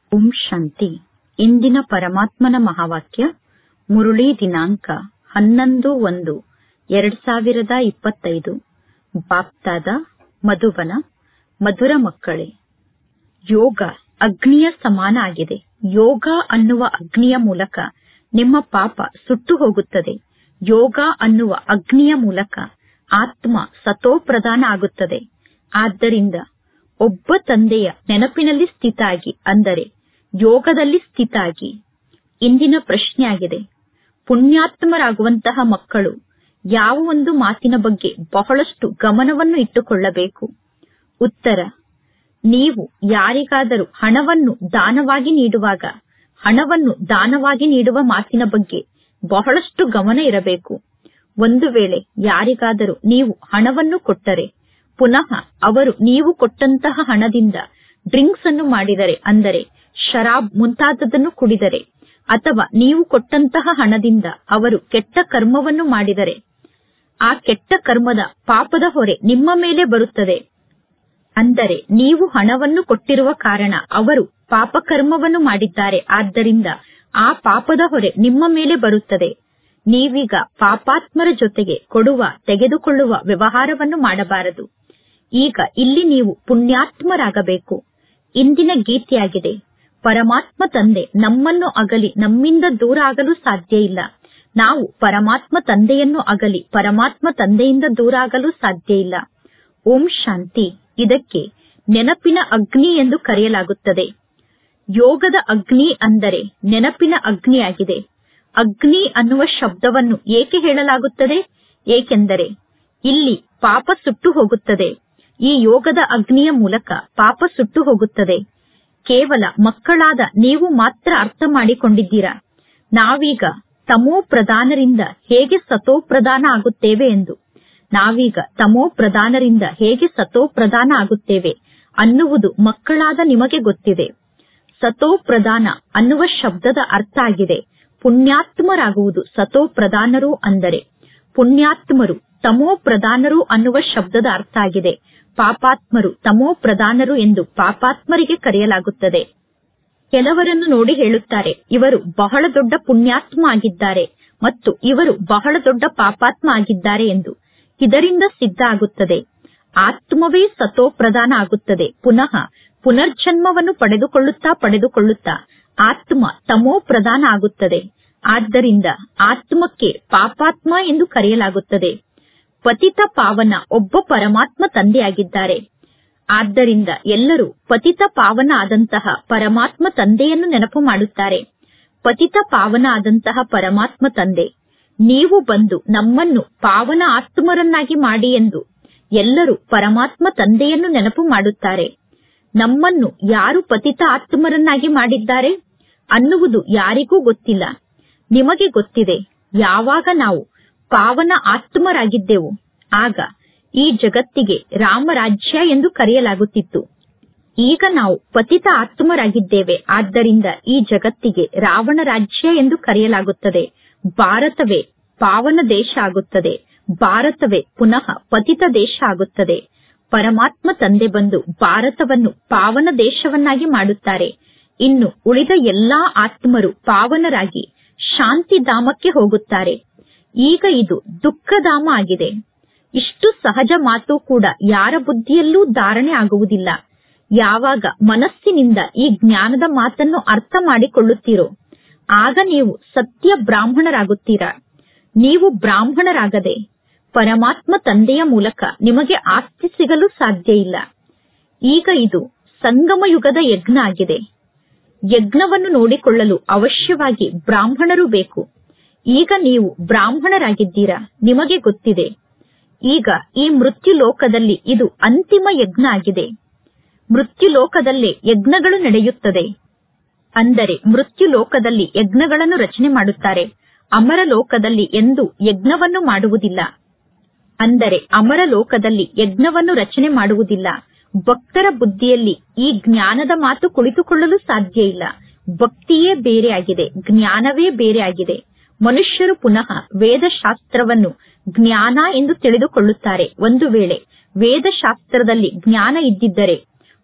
ಓಂ ಶಾಂತಿ ಇಂದಿನ ಪರಮಾತ್ಮನ ಮಹಾವಾಕ್ಯ ಮುರುಳಿ ದಿನಾಂಕ ಹನ್ನೊಂದು ಒಂದು ಎರಡ್ ಸಾವಿರದ ಇಪ್ಪತ್ತೈದು ಬಾಪ್ತಾದ ಮಧುಬನ ಮಧುರ ಮಕ್ಕಳೇ ಯೋಗ ಅಗ್ನಿಯ ಸಮಾನ ಆಗಿದೆ ಯೋಗ ಅನ್ನುವ ಅಗ್ನಿಯ ಮೂಲಕ ನಿಮ್ಮ ಪಾಪ ಸುಟ್ಟು ಹೋಗುತ್ತದೆ ಯೋಗ ಅನ್ನುವ ಅಗ್ನಿಯ ಮೂಲಕ ಆತ್ಮ ಸತೋಪ್ರಧಾನ ಆಗುತ್ತದೆ ಆದ್ದರಿಂದ ಒಬ್ಬ ತಂದೆಯ ನೆನಪಿನಲ್ಲಿ ಸ್ಥಿತಾಗಿ ಅಂದರೆ ಯೋಗದಲ್ಲಿ ಸ್ಥಿತಾಗಿ ಇಂದಿನ ಪ್ರಶ್ನೆಯಾಗಿದೆ ಪುಣ್ಯಾತ್ಮರಾಗುವಂತಹ ಮಕ್ಕಳು ಯಾವ ಒಂದು ಮಾತಿನ ಬಗ್ಗೆ ಬಹಳಷ್ಟು ಗಮನವನ್ನು ಇಟ್ಟುಕೊಳ್ಳಬೇಕು ಉತ್ತರ ನೀವು ಯಾರಿಗಾದರೂ ಹಣವನ್ನು ದಾನವಾಗಿ ನೀಡುವಾಗ ಹಣವನ್ನು ದಾನವಾಗಿ ನೀಡುವ ಮಾತಿನ ಬಗ್ಗೆ ಬಹಳಷ್ಟು ಗಮನ ಇರಬೇಕು ಒಂದು ವೇಳೆ ಯಾರಿಗಾದರೂ ನೀವು ಹಣವನ್ನು ಕೊಟ್ಟರೆ ಪುನಃ ಅವರು ನೀವು ಕೊಟ್ಟಂತಹ ಹಣದಿಂದ ಡ್ರಿಂಕ್ಸ್ ಅನ್ನು ಮಾಡಿದರೆ ಅಂದರೆ ಶರಾಬ್ ಮುಂತಾದದನ್ನು ಕುಡಿದರೆ ಅಥವಾ ನೀವು ಕೊಟ್ಟಂತಹ ಹಣದಿಂದ ಅವರು ಕೆಟ್ಟ ಕರ್ಮವನ್ನು ಮಾಡಿದರೆ ಆ ಕೆಟ್ಟ ಕರ್ಮದ ಪಾಪದ ಹೊರೆ ನಿಮ್ಮ ಮೇಲೆ ಬರುತ್ತದೆ ಅಂದರೆ ನೀವು ಹಣವನ್ನು ಕೊಟ್ಟಿರುವ ಕಾರಣ ಅವರು ಪಾಪಕರ್ಮವನ್ನು ಮಾಡಿದ್ದಾರೆ ಆದ್ದರಿಂದ ಆ ಪಾಪದ ಹೊರೆ ನಿಮ್ಮ ಮೇಲೆ ಬರುತ್ತದೆ ನೀವೀಗ ಪಾಪಾತ್ಮರ ಜೊತೆಗೆ ಕೊಡುವ ತೆಗೆದುಕೊಳ್ಳುವ ವ್ಯವಹಾರವನ್ನು ಮಾಡಬಾರದು ಈಗ ಇಲ್ಲಿ ನೀವು ಪುಣ್ಯಾತ್ಮರಾಗಬೇಕು ಇಂದಿನ ಗೀತೆಯಾಗಿದೆ ಪರಮಾತ್ಮ ತಂದೆ ನಮ್ಮನ್ನು ಅಗಲಿ ನಮ್ಮಿಂದ ದೂರ ಆಗಲು ಸಾಧ್ಯ ಇಲ್ಲ ನಾವು ಪರಮಾತ್ಮ ತಂದೆಯನ್ನು ಅಗಲಿ ಪರಮಾತ್ಮ ತಂದೆಯಿಂದ ದೂರ ಆಗಲು ಸಾಧ್ಯ ಇಲ್ಲ ಓಂ ಶಾಂತಿ ಇದಕ್ಕೆ ನೆನಪಿನ ಅಗ್ನಿ ಎಂದು ಕರೆಯಲಾಗುತ್ತದೆ ಯೋಗದ ಅಗ್ನಿ ಅಂದರೆ ನೆನಪಿನ ಅಗ್ನಿಯಾಗಿದೆ ಅಗ್ನಿ ಅನ್ನುವ ಶಬ್ದವನ್ನು ಏಕೆ ಹೇಳಲಾಗುತ್ತದೆ ಏಕೆಂದರೆ ಇಲ್ಲಿ ಪಾಪ ಸುಟ್ಟು ಹೋಗುತ್ತದೆ ಈ ಯೋಗದ ಅಗ್ನಿಯ ಮೂಲಕ ಪಾಪ ಸುಟ್ಟು ಹೋಗುತ್ತದೆ ಕೇವಲ ಮಕ್ಕಳಾದ ನೀವು ಮಾತ್ರ ಅರ್ಥ ಮಾಡಿಕೊಂಡಿದ್ದೀರಾ ನಾವೀಗ ತಮೋ ಪ್ರಧಾನರಿಂದ ಹೇಗೆ ಸತೋ ಪ್ರಧಾನ ಆಗುತ್ತೇವೆ ಎಂದು ನಾವೀಗ ತಮೋ ಪ್ರಧಾನರಿಂದ ಹೇಗೆ ಸತೋ ಪ್ರಧಾನ ಆಗುತ್ತೇವೆ ಅನ್ನುವುದು ಮಕ್ಕಳಾದ ನಿಮಗೆ ಗೊತ್ತಿದೆ ಸತೋ ಪ್ರಧಾನ ಅನ್ನುವ ಶಬ್ದದ ಅರ್ಥ ಆಗಿದೆ ಪುಣ್ಯಾತ್ಮರಾಗುವುದು ಸತೋ ಪ್ರಧಾನರು ಅಂದರೆ ಪುಣ್ಯಾತ್ಮರು ತಮೋ ಪ್ರಧಾನರು ಅನ್ನುವ ಶಬ್ದದ ಅರ್ಥ ಆಗಿದೆ ಪಾಪಾತ್ಮರು ತಮೋ ಪ್ರಧಾನರು ಎಂದು ಪಾಪಾತ್ಮರಿಗೆ ಕರೆಯಲಾಗುತ್ತದೆ ಕೆಲವರನ್ನು ನೋಡಿ ಹೇಳುತ್ತಾರೆ ಇವರು ಬಹಳ ದೊಡ್ಡ ಪುಣ್ಯಾತ್ಮ ಆಗಿದ್ದಾರೆ ಮತ್ತು ಇವರು ಬಹಳ ದೊಡ್ಡ ಪಾಪಾತ್ಮ ಆಗಿದ್ದಾರೆ ಎಂದು ಇದರಿಂದ ಸಿದ್ಧ ಆಗುತ್ತದೆ ಆತ್ಮವೇ ಸತೋ ಪ್ರಧಾನ ಆಗುತ್ತದೆ ಪುನಃ ಪುನರ್ಜನ್ಮವನ್ನು ಪಡೆದುಕೊಳ್ಳುತ್ತಾ ಪಡೆದುಕೊಳ್ಳುತ್ತಾ ಆತ್ಮ ತಮೋ ಪ್ರಧಾನ ಆಗುತ್ತದೆ ಆದ್ದರಿಂದ ಆತ್ಮಕ್ಕೆ ಪಾಪಾತ್ಮ ಎಂದು ಕರೆಯಲಾಗುತ್ತದೆ ಪತಿತ ಪಾವನ ಒಬ್ಬ ಪರಮಾತ್ಮ ತಂದೆಯಾಗಿದ್ದಾರೆ ಆದ್ದರಿಂದ ಎಲ್ಲರೂ ಪತಿತ ಪಾವನ ಆದಂತಹ ಪರಮಾತ್ಮ ತಂದೆಯನ್ನು ನೆನಪು ಮಾಡುತ್ತಾರೆ ಪತಿತ ಪಾವನ ಆದಂತಹ ಪರಮಾತ್ಮ ತಂದೆ ನೀವು ಬಂದು ನಮ್ಮನ್ನು ಪಾವನ ಆತ್ಮರನ್ನಾಗಿ ಮಾಡಿ ಎಂದು ಎಲ್ಲರೂ ಪರಮಾತ್ಮ ತಂದೆಯನ್ನು ನೆನಪು ಮಾಡುತ್ತಾರೆ ನಮ್ಮನ್ನು ಯಾರು ಪತಿತ ಆತ್ಮರನ್ನಾಗಿ ಮಾಡಿದ್ದಾರೆ ಅನ್ನುವುದು ಯಾರಿಗೂ ಗೊತ್ತಿಲ್ಲ ನಿಮಗೆ ಗೊತ್ತಿದೆ ಯಾವಾಗ ನಾವು ಪಾವನ ಆತ್ಮರಾಗಿದ್ದೆವು ಆಗ ಈ ಜಗತ್ತಿಗೆ ರಾಮರಾಜ್ಯ ಎಂದು ಕರೆಯಲಾಗುತ್ತಿತ್ತು ಈಗ ನಾವು ಪತಿತ ಆತ್ಮರಾಗಿದ್ದೇವೆ ಆದ್ದರಿಂದ ಈ ಜಗತ್ತಿಗೆ ರಾವಣ ರಾಜ್ಯ ಎಂದು ಕರೆಯಲಾಗುತ್ತದೆ ಭಾರತವೇ ಪಾವನ ದೇಶ ಆಗುತ್ತದೆ ಭಾರತವೇ ಪುನಃ ಪತಿತ ದೇಶ ಆಗುತ್ತದೆ ಪರಮಾತ್ಮ ತಂದೆ ಬಂದು ಭಾರತವನ್ನು ಪಾವನ ದೇಶವನ್ನಾಗಿ ಮಾಡುತ್ತಾರೆ ಇನ್ನು ಉಳಿದ ಎಲ್ಲಾ ಆತ್ಮರು ಪಾವನರಾಗಿ ಶಾಂತಿಧಾಮಕ್ಕೆ ಹೋಗುತ್ತಾರೆ ಈಗ ಇದು ದುಃಖಧಾಮ ಆಗಿದೆ ಇಷ್ಟು ಸಹಜ ಮಾತು ಕೂಡ ಯಾರ ಬುದ್ಧಿಯಲ್ಲೂ ಧಾರಣೆ ಆಗುವುದಿಲ್ಲ ಯಾವಾಗ ಮನಸ್ಸಿನಿಂದ ಈ ಜ್ಞಾನದ ಮಾತನ್ನು ಅರ್ಥ ಮಾಡಿಕೊಳ್ಳುತ್ತೀರೋ ಆಗ ನೀವು ಸತ್ಯ ಬ್ರಾಹ್ಮಣರಾಗುತ್ತೀರಾ ನೀವು ಬ್ರಾಹ್ಮಣರಾಗದೆ ಪರಮಾತ್ಮ ತಂದೆಯ ಮೂಲಕ ನಿಮಗೆ ಆಸ್ತಿ ಸಿಗಲು ಸಾಧ್ಯ ಇಲ್ಲ ಈಗ ಇದು ಸಂಗಮ ಯುಗದ ಯಜ್ಞ ಆಗಿದೆ ಯಜ್ಞವನ್ನು ನೋಡಿಕೊಳ್ಳಲು ಅವಶ್ಯವಾಗಿ ಬ್ರಾಹ್ಮಣರು ಬೇಕು ಈಗ ನೀವು ಬ್ರಾಹ್ಮಣರಾಗಿದ್ದೀರಾ ನಿಮಗೆ ಗೊತ್ತಿದೆ ಈಗ ಈ ಮೃತ್ಯು ಲೋಕದಲ್ಲಿ ಇದು ಅಂತಿಮ ಯಜ್ಞ ಆಗಿದೆ ಮೃತ್ಯು ಲೋಕದಲ್ಲೇ ಯಜ್ಞಗಳು ನಡೆಯುತ್ತದೆ ಅಂದರೆ ಮೃತ್ಯು ಲೋಕದಲ್ಲಿ ಯಜ್ಞಗಳನ್ನು ರಚನೆ ಮಾಡುತ್ತಾರೆ ಅಮರ ಲೋಕದಲ್ಲಿ ಎಂದು ಯಜ್ಞವನ್ನು ಮಾಡುವುದಿಲ್ಲ ಅಂದರೆ ಅಮರ ಲೋಕದಲ್ಲಿ ಯಜ್ಞವನ್ನು ರಚನೆ ಮಾಡುವುದಿಲ್ಲ ಭಕ್ತರ ಬುದ್ಧಿಯಲ್ಲಿ ಈ ಜ್ಞಾನದ ಮಾತು ಕುಳಿತುಕೊಳ್ಳಲು ಸಾಧ್ಯ ಇಲ್ಲ ಭಕ್ತಿಯೇ ಬೇರೆ ಆಗಿದೆ ಜ್ಞಾನವೇ ಬೇರೆ ಆಗಿದೆ ಮನುಷ್ಯರು ಪುನಃ ವೇದಶಾಸ್ತ್ರವನ್ನು ಜ್ಞಾನ ಎಂದು ತಿಳಿದುಕೊಳ್ಳುತ್ತಾರೆ ಒಂದು ವೇಳೆ ವೇದಶಾಸ್ತ್ರದಲ್ಲಿ ಜ್ಞಾನ ಇದ್ದಿದ್ದರೆ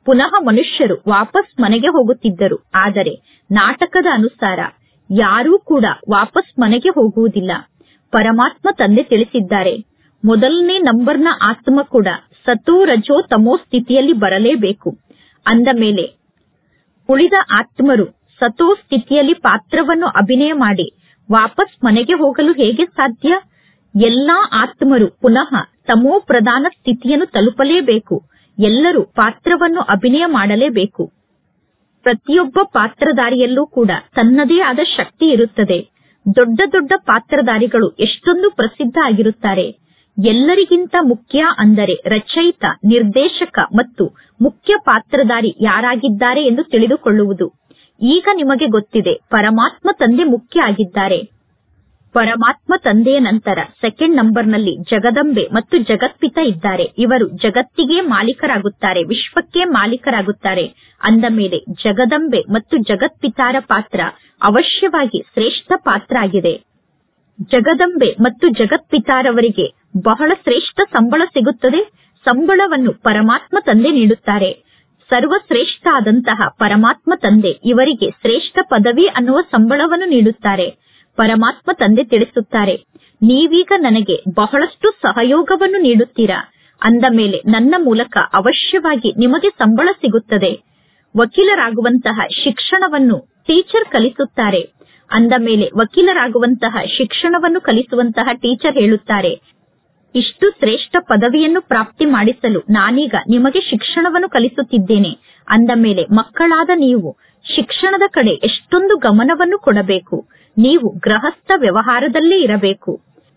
ಪುನಃ ಮನುಷ್ಯರು ವಾಪಸ್ ಮನೆಗೆ ಹೋಗುತ್ತಿದ್ದರು ಆದರೆ ನಾಟಕದ ಅನುಸಾರ ಯಾರೂ ಕೂಡ ವಾಪಸ್ ಮನೆಗೆ ಹೋಗುವುದಿಲ್ಲ ಪರಮಾತ್ಮ ತಂದೆ ತಿಳಿಸಿದ್ದಾರೆ ಮೊದಲನೇ ನಂಬರ್ನ ಆತ್ಮ ಕೂಡ ಸತೋ ರಜೋ ತಮೋ ಸ್ಥಿತಿಯಲ್ಲಿ ಬರಲೇಬೇಕು ಅಂದ ಮೇಲೆ ಉಳಿದ ಆತ್ಮರು ಸತೋ ಸ್ಥಿತಿಯಲ್ಲಿ ಪಾತ್ರವನ್ನು ಅಭಿನಯ ಮಾಡಿ ವಾಪಸ್ ಮನೆಗೆ ಹೋಗಲು ಹೇಗೆ ಸಾಧ್ಯ ಎಲ್ಲಾ ಆತ್ಮರು ಪುನಃ ತಮೋ ಪ್ರಧಾನ ಸ್ಥಿತಿಯನ್ನು ತಲುಪಲೇಬೇಕು ಎಲ್ಲರೂ ಪಾತ್ರವನ್ನು ಅಭಿನಯ ಮಾಡಲೇಬೇಕು ಪ್ರತಿಯೊಬ್ಬ ಪಾತ್ರಧಾರಿಯಲ್ಲೂ ಕೂಡ ತನ್ನದೇ ಆದ ಶಕ್ತಿ ಇರುತ್ತದೆ ದೊಡ್ಡ ದೊಡ್ಡ ಪಾತ್ರಧಾರಿಗಳು ಎಷ್ಟೊಂದು ಪ್ರಸಿದ್ಧ ಆಗಿರುತ್ತಾರೆ ಎಲ್ಲರಿಗಿಂತ ಮುಖ್ಯ ಅಂದರೆ ರಚಯಿತ ನಿರ್ದೇಶಕ ಮತ್ತು ಮುಖ್ಯ ಪಾತ್ರಧಾರಿ ಯಾರಾಗಿದ್ದಾರೆ ಎಂದು ತಿಳಿದುಕೊಳ್ಳುವುದು ಈಗ ನಿಮಗೆ ಗೊತ್ತಿದೆ ಪರಮಾತ್ಮ ತಂದೆ ಮುಖ್ಯ ಆಗಿದ್ದಾರೆ ಪರಮಾತ್ಮ ತಂದೆಯ ನಂತರ ಸೆಕೆಂಡ್ ನಂಬರ್ನಲ್ಲಿ ಜಗದಂಬೆ ಮತ್ತು ಜಗತ್ಪಿತ ಇದ್ದಾರೆ ಇವರು ಜಗತ್ತಿಗೆ ಮಾಲೀಕರಾಗುತ್ತಾರೆ ವಿಶ್ವಕ್ಕೆ ಮಾಲೀಕರಾಗುತ್ತಾರೆ ಅಂದ ಮೇಲೆ ಜಗದಂಬೆ ಮತ್ತು ಜಗತ್ಪಿತಾರ ಪಾತ್ರ ಅವಶ್ಯವಾಗಿ ಶ್ರೇಷ್ಠ ಪಾತ್ರ ಆಗಿದೆ ಜಗದಂಬೆ ಮತ್ತು ಜಗತ್ಪಿತಾರವರಿಗೆ ಬಹಳ ಶ್ರೇಷ್ಠ ಸಂಬಳ ಸಿಗುತ್ತದೆ ಸಂಬಳವನ್ನು ಪರಮಾತ್ಮ ತಂದೆ ನೀಡುತ್ತಾರೆ ಸರ್ವಶ್ರೇಷ್ಠ ಆದಂತಹ ಪರಮಾತ್ಮ ತಂದೆ ಇವರಿಗೆ ಶ್ರೇಷ್ಠ ಪದವಿ ಅನ್ನುವ ಸಂಬಳವನ್ನು ನೀಡುತ್ತಾರೆ ಪರಮಾತ್ಮ ತಂದೆ ತಿಳಿಸುತ್ತಾರೆ ನೀವೀಗ ನನಗೆ ಬಹಳಷ್ಟು ಸಹಯೋಗವನ್ನು ನೀಡುತ್ತೀರಾ ಅಂದ ಮೇಲೆ ನನ್ನ ಮೂಲಕ ಅವಶ್ಯವಾಗಿ ನಿಮಗೆ ಸಂಬಳ ಸಿಗುತ್ತದೆ ವಕೀಲರಾಗುವಂತಹ ಶಿಕ್ಷಣವನ್ನು ಟೀಚರ್ ಕಲಿಸುತ್ತಾರೆ ಅಂದ ಮೇಲೆ ವಕೀಲರಾಗುವಂತಹ ಶಿಕ್ಷಣವನ್ನು ಕಲಿಸುವಂತಹ ಟೀಚರ್ ಹೇಳುತ್ತಾರೆ ಇಷ್ಟು ಶ್ರೇಷ್ಠ ಪದವಿಯನ್ನು ಪ್ರಾಪ್ತಿ ಮಾಡಿಸಲು ನಾನೀಗ ನಿಮಗೆ ಶಿಕ್ಷಣವನ್ನು ಕಲಿಸುತ್ತಿದ್ದೇನೆ ಅಂದ ಮೇಲೆ ಮಕ್ಕಳಾದ ನೀವು ಶಿಕ್ಷಣದ ಕಡೆ ಎಷ್ಟೊಂದು ಗಮನವನ್ನು ಕೊಡಬೇಕು ನೀವು ಗೃಹಸ್ಥ ವ್ಯವಹಾರದಲ್ಲೇ ಇರಬೇಕು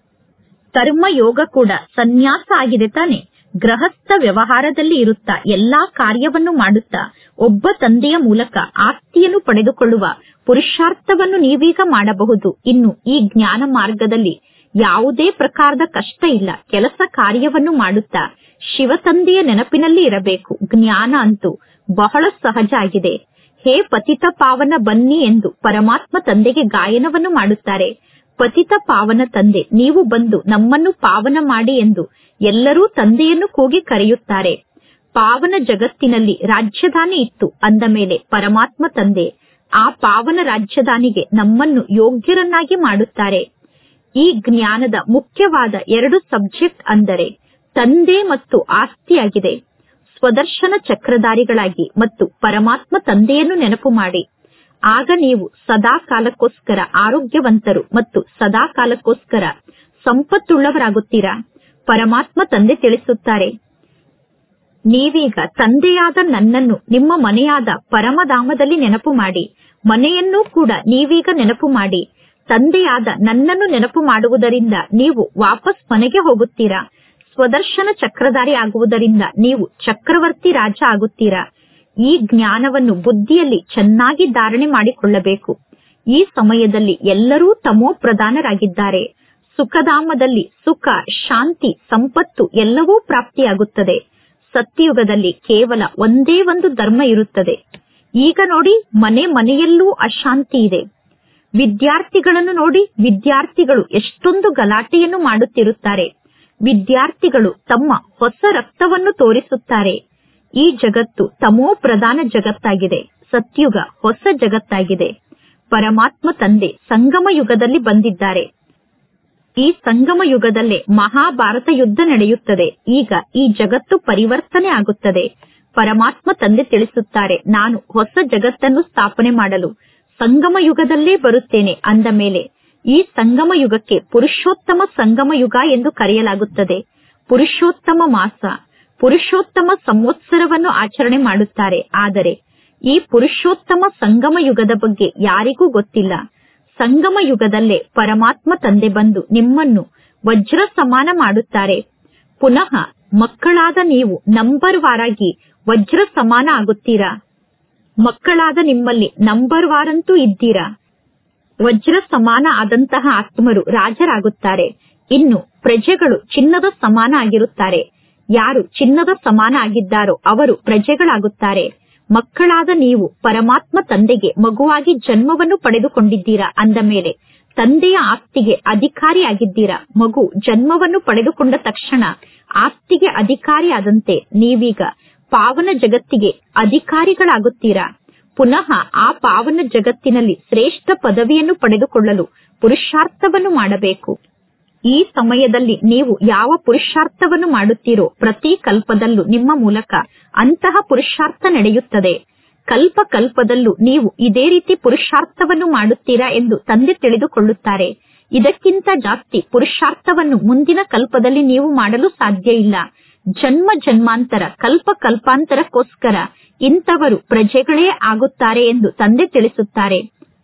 ಕರ್ಮಯೋಗ ಕೂಡ ಸನ್ಯಾಸ ಆಗಿದೆ ತಾನೆ ಗೃಹಸ್ಥ ವ್ಯವಹಾರದಲ್ಲಿ ಇರುತ್ತಾ ಎಲ್ಲಾ ಕಾರ್ಯವನ್ನು ಮಾಡುತ್ತಾ ಒಬ್ಬ ತಂದೆಯ ಮೂಲಕ ಆಸ್ತಿಯನ್ನು ಪಡೆದುಕೊಳ್ಳುವ ಪುರುಷಾರ್ಥವನ್ನು ನೀವೀಗ ಮಾಡಬಹುದು ಇನ್ನು ಈ ಜ್ಞಾನ ಮಾರ್ಗದಲ್ಲಿ ಯಾವುದೇ ಪ್ರಕಾರದ ಕಷ್ಟ ಇಲ್ಲ ಕೆಲಸ ಕಾರ್ಯವನ್ನು ಮಾಡುತ್ತಾ ಶಿವತಂದೆಯ ನೆನಪಿನಲ್ಲಿ ಇರಬೇಕು ಜ್ಞಾನ ಅಂತೂ ಬಹಳ ಸಹಜ ಆಗಿದೆ ಹೇ ಪತಿತ ಪಾವನ ಬನ್ನಿ ಎಂದು ಪರಮಾತ್ಮ ತಂದೆಗೆ ಗಾಯನವನ್ನು ಮಾಡುತ್ತಾರೆ ಪತಿತ ಪಾವನ ತಂದೆ ನೀವು ಬಂದು ನಮ್ಮನ್ನು ಪಾವನ ಮಾಡಿ ಎಂದು ಎಲ್ಲರೂ ತಂದೆಯನ್ನು ಕೂಗಿ ಕರೆಯುತ್ತಾರೆ ಪಾವನ ಜಗತ್ತಿನಲ್ಲಿ ರಾಜ್ಯಧಾನಿ ಇತ್ತು ಅಂದ ಮೇಲೆ ಪರಮಾತ್ಮ ತಂದೆ ಆ ಪಾವನ ರಾಜ್ಯಧಾನಿಗೆ ನಮ್ಮನ್ನು ಯೋಗ್ಯರನ್ನಾಗಿ ಮಾಡುತ್ತಾರೆ ಈ ಜ್ಞಾನದ ಮುಖ್ಯವಾದ ಎರಡು ಸಬ್ಜೆಕ್ಟ್ ಅಂದರೆ ತಂದೆ ಮತ್ತು ಆಸ್ತಿಯಾಗಿದೆ ಸ್ವದರ್ಶನ ಚಕ್ರಧಾರಿಗಳಾಗಿ ಮತ್ತು ಪರಮಾತ್ಮ ತಂದೆಯನ್ನು ನೆನಪು ಮಾಡಿ ಆಗ ನೀವು ಸದಾ ಕಾಲಕ್ಕೋಸ್ಕರ ಆರೋಗ್ಯವಂತರು ಮತ್ತು ಸದಾ ಕಾಲಕ್ಕೋಸ್ಕರ ಸಂಪತ್ತುಳ್ಳವರಾಗುತ್ತೀರಾ ಪರಮಾತ್ಮ ತಂದೆ ತಿಳಿಸುತ್ತಾರೆ ನೀವೀಗ ತಂದೆಯಾದ ನನ್ನನ್ನು ನಿಮ್ಮ ಮನೆಯಾದ ಪರಮಧಾಮದಲ್ಲಿ ನೆನಪು ಮಾಡಿ ಮನೆಯನ್ನೂ ಕೂಡ ನೀವೀಗ ನೆನಪು ಮಾಡಿ ತಂದೆಯಾದ ನನ್ನನ್ನು ನೆನಪು ಮಾಡುವುದರಿಂದ ನೀವು ವಾಪಸ್ ಮನೆಗೆ ಹೋಗುತ್ತೀರಾ ಸ್ವದರ್ಶನ ಚಕ್ರಧಾರಿ ಆಗುವುದರಿಂದ ನೀವು ಚಕ್ರವರ್ತಿ ರಾಜ ಆಗುತ್ತೀರಾ ಈ ಜ್ಞಾನವನ್ನು ಬುದ್ಧಿಯಲ್ಲಿ ಚೆನ್ನಾಗಿ ಧಾರಣೆ ಮಾಡಿಕೊಳ್ಳಬೇಕು ಈ ಸಮಯದಲ್ಲಿ ಎಲ್ಲರೂ ತಮೋ ಪ್ರಧಾನರಾಗಿದ್ದಾರೆ ಸುಖಧಾಮದಲ್ಲಿ ಸುಖ ಶಾಂತಿ ಸಂಪತ್ತು ಎಲ್ಲವೂ ಪ್ರಾಪ್ತಿಯಾಗುತ್ತದೆ ಸತ್ಯಯುಗದಲ್ಲಿ ಕೇವಲ ಒಂದೇ ಒಂದು ಧರ್ಮ ಇರುತ್ತದೆ ಈಗ ನೋಡಿ ಮನೆ ಮನೆಯಲ್ಲೂ ಅಶಾಂತಿ ಇದೆ ವಿದ್ಯಾರ್ಥಿಗಳನ್ನು ನೋಡಿ ವಿದ್ಯಾರ್ಥಿಗಳು ಎಷ್ಟೊಂದು ಗಲಾಟೆಯನ್ನು ಮಾಡುತ್ತಿರುತ್ತಾರೆ ವಿದ್ಯಾರ್ಥಿಗಳು ತಮ್ಮ ಹೊಸ ರಕ್ತವನ್ನು ತೋರಿಸುತ್ತಾರೆ ಈ ಜಗತ್ತು ತಮೋ ಪ್ರಧಾನ ಜಗತ್ತಾಗಿದೆ ಸತ್ಯುಗ ಹೊಸ ಜಗತ್ತಾಗಿದೆ ಪರಮಾತ್ಮ ತಂದೆ ಸಂಗಮ ಯುಗದಲ್ಲಿ ಬಂದಿದ್ದಾರೆ ಈ ಸಂಗಮ ಯುಗದಲ್ಲೇ ಮಹಾಭಾರತ ಯುದ್ಧ ನಡೆಯುತ್ತದೆ ಈಗ ಈ ಜಗತ್ತು ಪರಿವರ್ತನೆ ಆಗುತ್ತದೆ ಪರಮಾತ್ಮ ತಂದೆ ತಿಳಿಸುತ್ತಾರೆ ನಾನು ಹೊಸ ಜಗತ್ತನ್ನು ಸ್ಥಾಪನೆ ಮಾಡಲು ಸಂಗಮ ಯುಗದಲ್ಲೇ ಬರುತ್ತೇನೆ ಅಂದ ಮೇಲೆ ಈ ಸಂಗಮ ಯುಗಕ್ಕೆ ಪುರುಷೋತ್ತಮ ಸಂಗಮ ಯುಗ ಎಂದು ಕರೆಯಲಾಗುತ್ತದೆ ಪುರುಷೋತ್ತಮ ಮಾಸ ಪುರುಷೋತ್ತಮ ಸಂವತ್ಸರವನ್ನು ಆಚರಣೆ ಮಾಡುತ್ತಾರೆ ಆದರೆ ಈ ಪುರುಷೋತ್ತಮ ಸಂಗಮ ಯುಗದ ಬಗ್ಗೆ ಯಾರಿಗೂ ಗೊತ್ತಿಲ್ಲ ಸಂಗಮ ಯುಗದಲ್ಲೇ ಪರಮಾತ್ಮ ತಂದೆ ಬಂದು ನಿಮ್ಮನ್ನು ವಜ್ರ ಸಮಾನ ಮಾಡುತ್ತಾರೆ ಪುನಃ ಮಕ್ಕಳಾದ ನೀವು ನಂಬರ್ ವಾರಾಗಿ ವಜ್ರ ಸಮಾನ ಆಗುತ್ತೀರಾ ಮಕ್ಕಳಾದ ನಿಮ್ಮಲ್ಲಿ ನಂಬರ್ ವಾರಂತೂ ಇದ್ದೀರಾ ವಜ್ರ ಸಮಾನ ಆದಂತಹ ಆತ್ಮರು ರಾಜರಾಗುತ್ತಾರೆ ಇನ್ನು ಪ್ರಜೆಗಳು ಚಿನ್ನದ ಸಮಾನ ಆಗಿರುತ್ತಾರೆ ಯಾರು ಚಿನ್ನದ ಸಮಾನ ಆಗಿದ್ದಾರೋ ಅವರು ಪ್ರಜೆಗಳಾಗುತ್ತಾರೆ ಮಕ್ಕಳಾದ ನೀವು ಪರಮಾತ್ಮ ತಂದೆಗೆ ಮಗುವಾಗಿ ಜನ್ಮವನ್ನು ಪಡೆದುಕೊಂಡಿದ್ದೀರಾ ಅಂದ ಮೇಲೆ ತಂದೆಯ ಆಸ್ತಿಗೆ ಅಧಿಕಾರಿಯಾಗಿದ್ದೀರಾ ಮಗು ಜನ್ಮವನ್ನು ಪಡೆದುಕೊಂಡ ತಕ್ಷಣ ಆಸ್ತಿಗೆ ಅಧಿಕಾರಿಯಾದಂತೆ ನೀವೀಗ ಪಾವನ ಜಗತ್ತಿಗೆ ಅಧಿಕಾರಿಗಳಾಗುತ್ತೀರಾ ಪುನಃ ಆ ಪಾವನ ಜಗತ್ತಿನಲ್ಲಿ ಶ್ರೇಷ್ಠ ಪದವಿಯನ್ನು ಪಡೆದುಕೊಳ್ಳಲು ಪುರುಷಾರ್ಥವನ್ನು ಮಾಡಬೇಕು ಈ ಸಮಯದಲ್ಲಿ ನೀವು ಯಾವ ಪುರುಷಾರ್ಥವನ್ನು ಮಾಡುತ್ತೀರೋ ಪ್ರತಿ ಕಲ್ಪದಲ್ಲೂ ನಿಮ್ಮ ಮೂಲಕ ಅಂತಹ ಪುರುಷಾರ್ಥ ನಡೆಯುತ್ತದೆ ಕಲ್ಪ ಕಲ್ಪದಲ್ಲೂ ನೀವು ಇದೇ ರೀತಿ ಪುರುಷಾರ್ಥವನ್ನು ಮಾಡುತ್ತೀರಾ ಎಂದು ತಂದೆ ತಿಳಿದುಕೊಳ್ಳುತ್ತಾರೆ ಇದಕ್ಕಿಂತ ಜಾಸ್ತಿ ಪುರುಷಾರ್ಥವನ್ನು ಮುಂದಿನ ಕಲ್ಪದಲ್ಲಿ ನೀವು ಮಾಡಲು ಸಾಧ್ಯ ಇಲ್ಲ ಜನ್ಮ ಜನ್ಮಾಂತರ ಕಲ್ಪ ಕಲ್ಪಾಂತರಕ್ಕೋಸ್ಕರ ಇಂಥವರು ಪ್ರಜೆಗಳೇ ಆಗುತ್ತಾರೆ ಎಂದು ತಂದೆ ತಿಳಿಸುತ್ತಾರೆ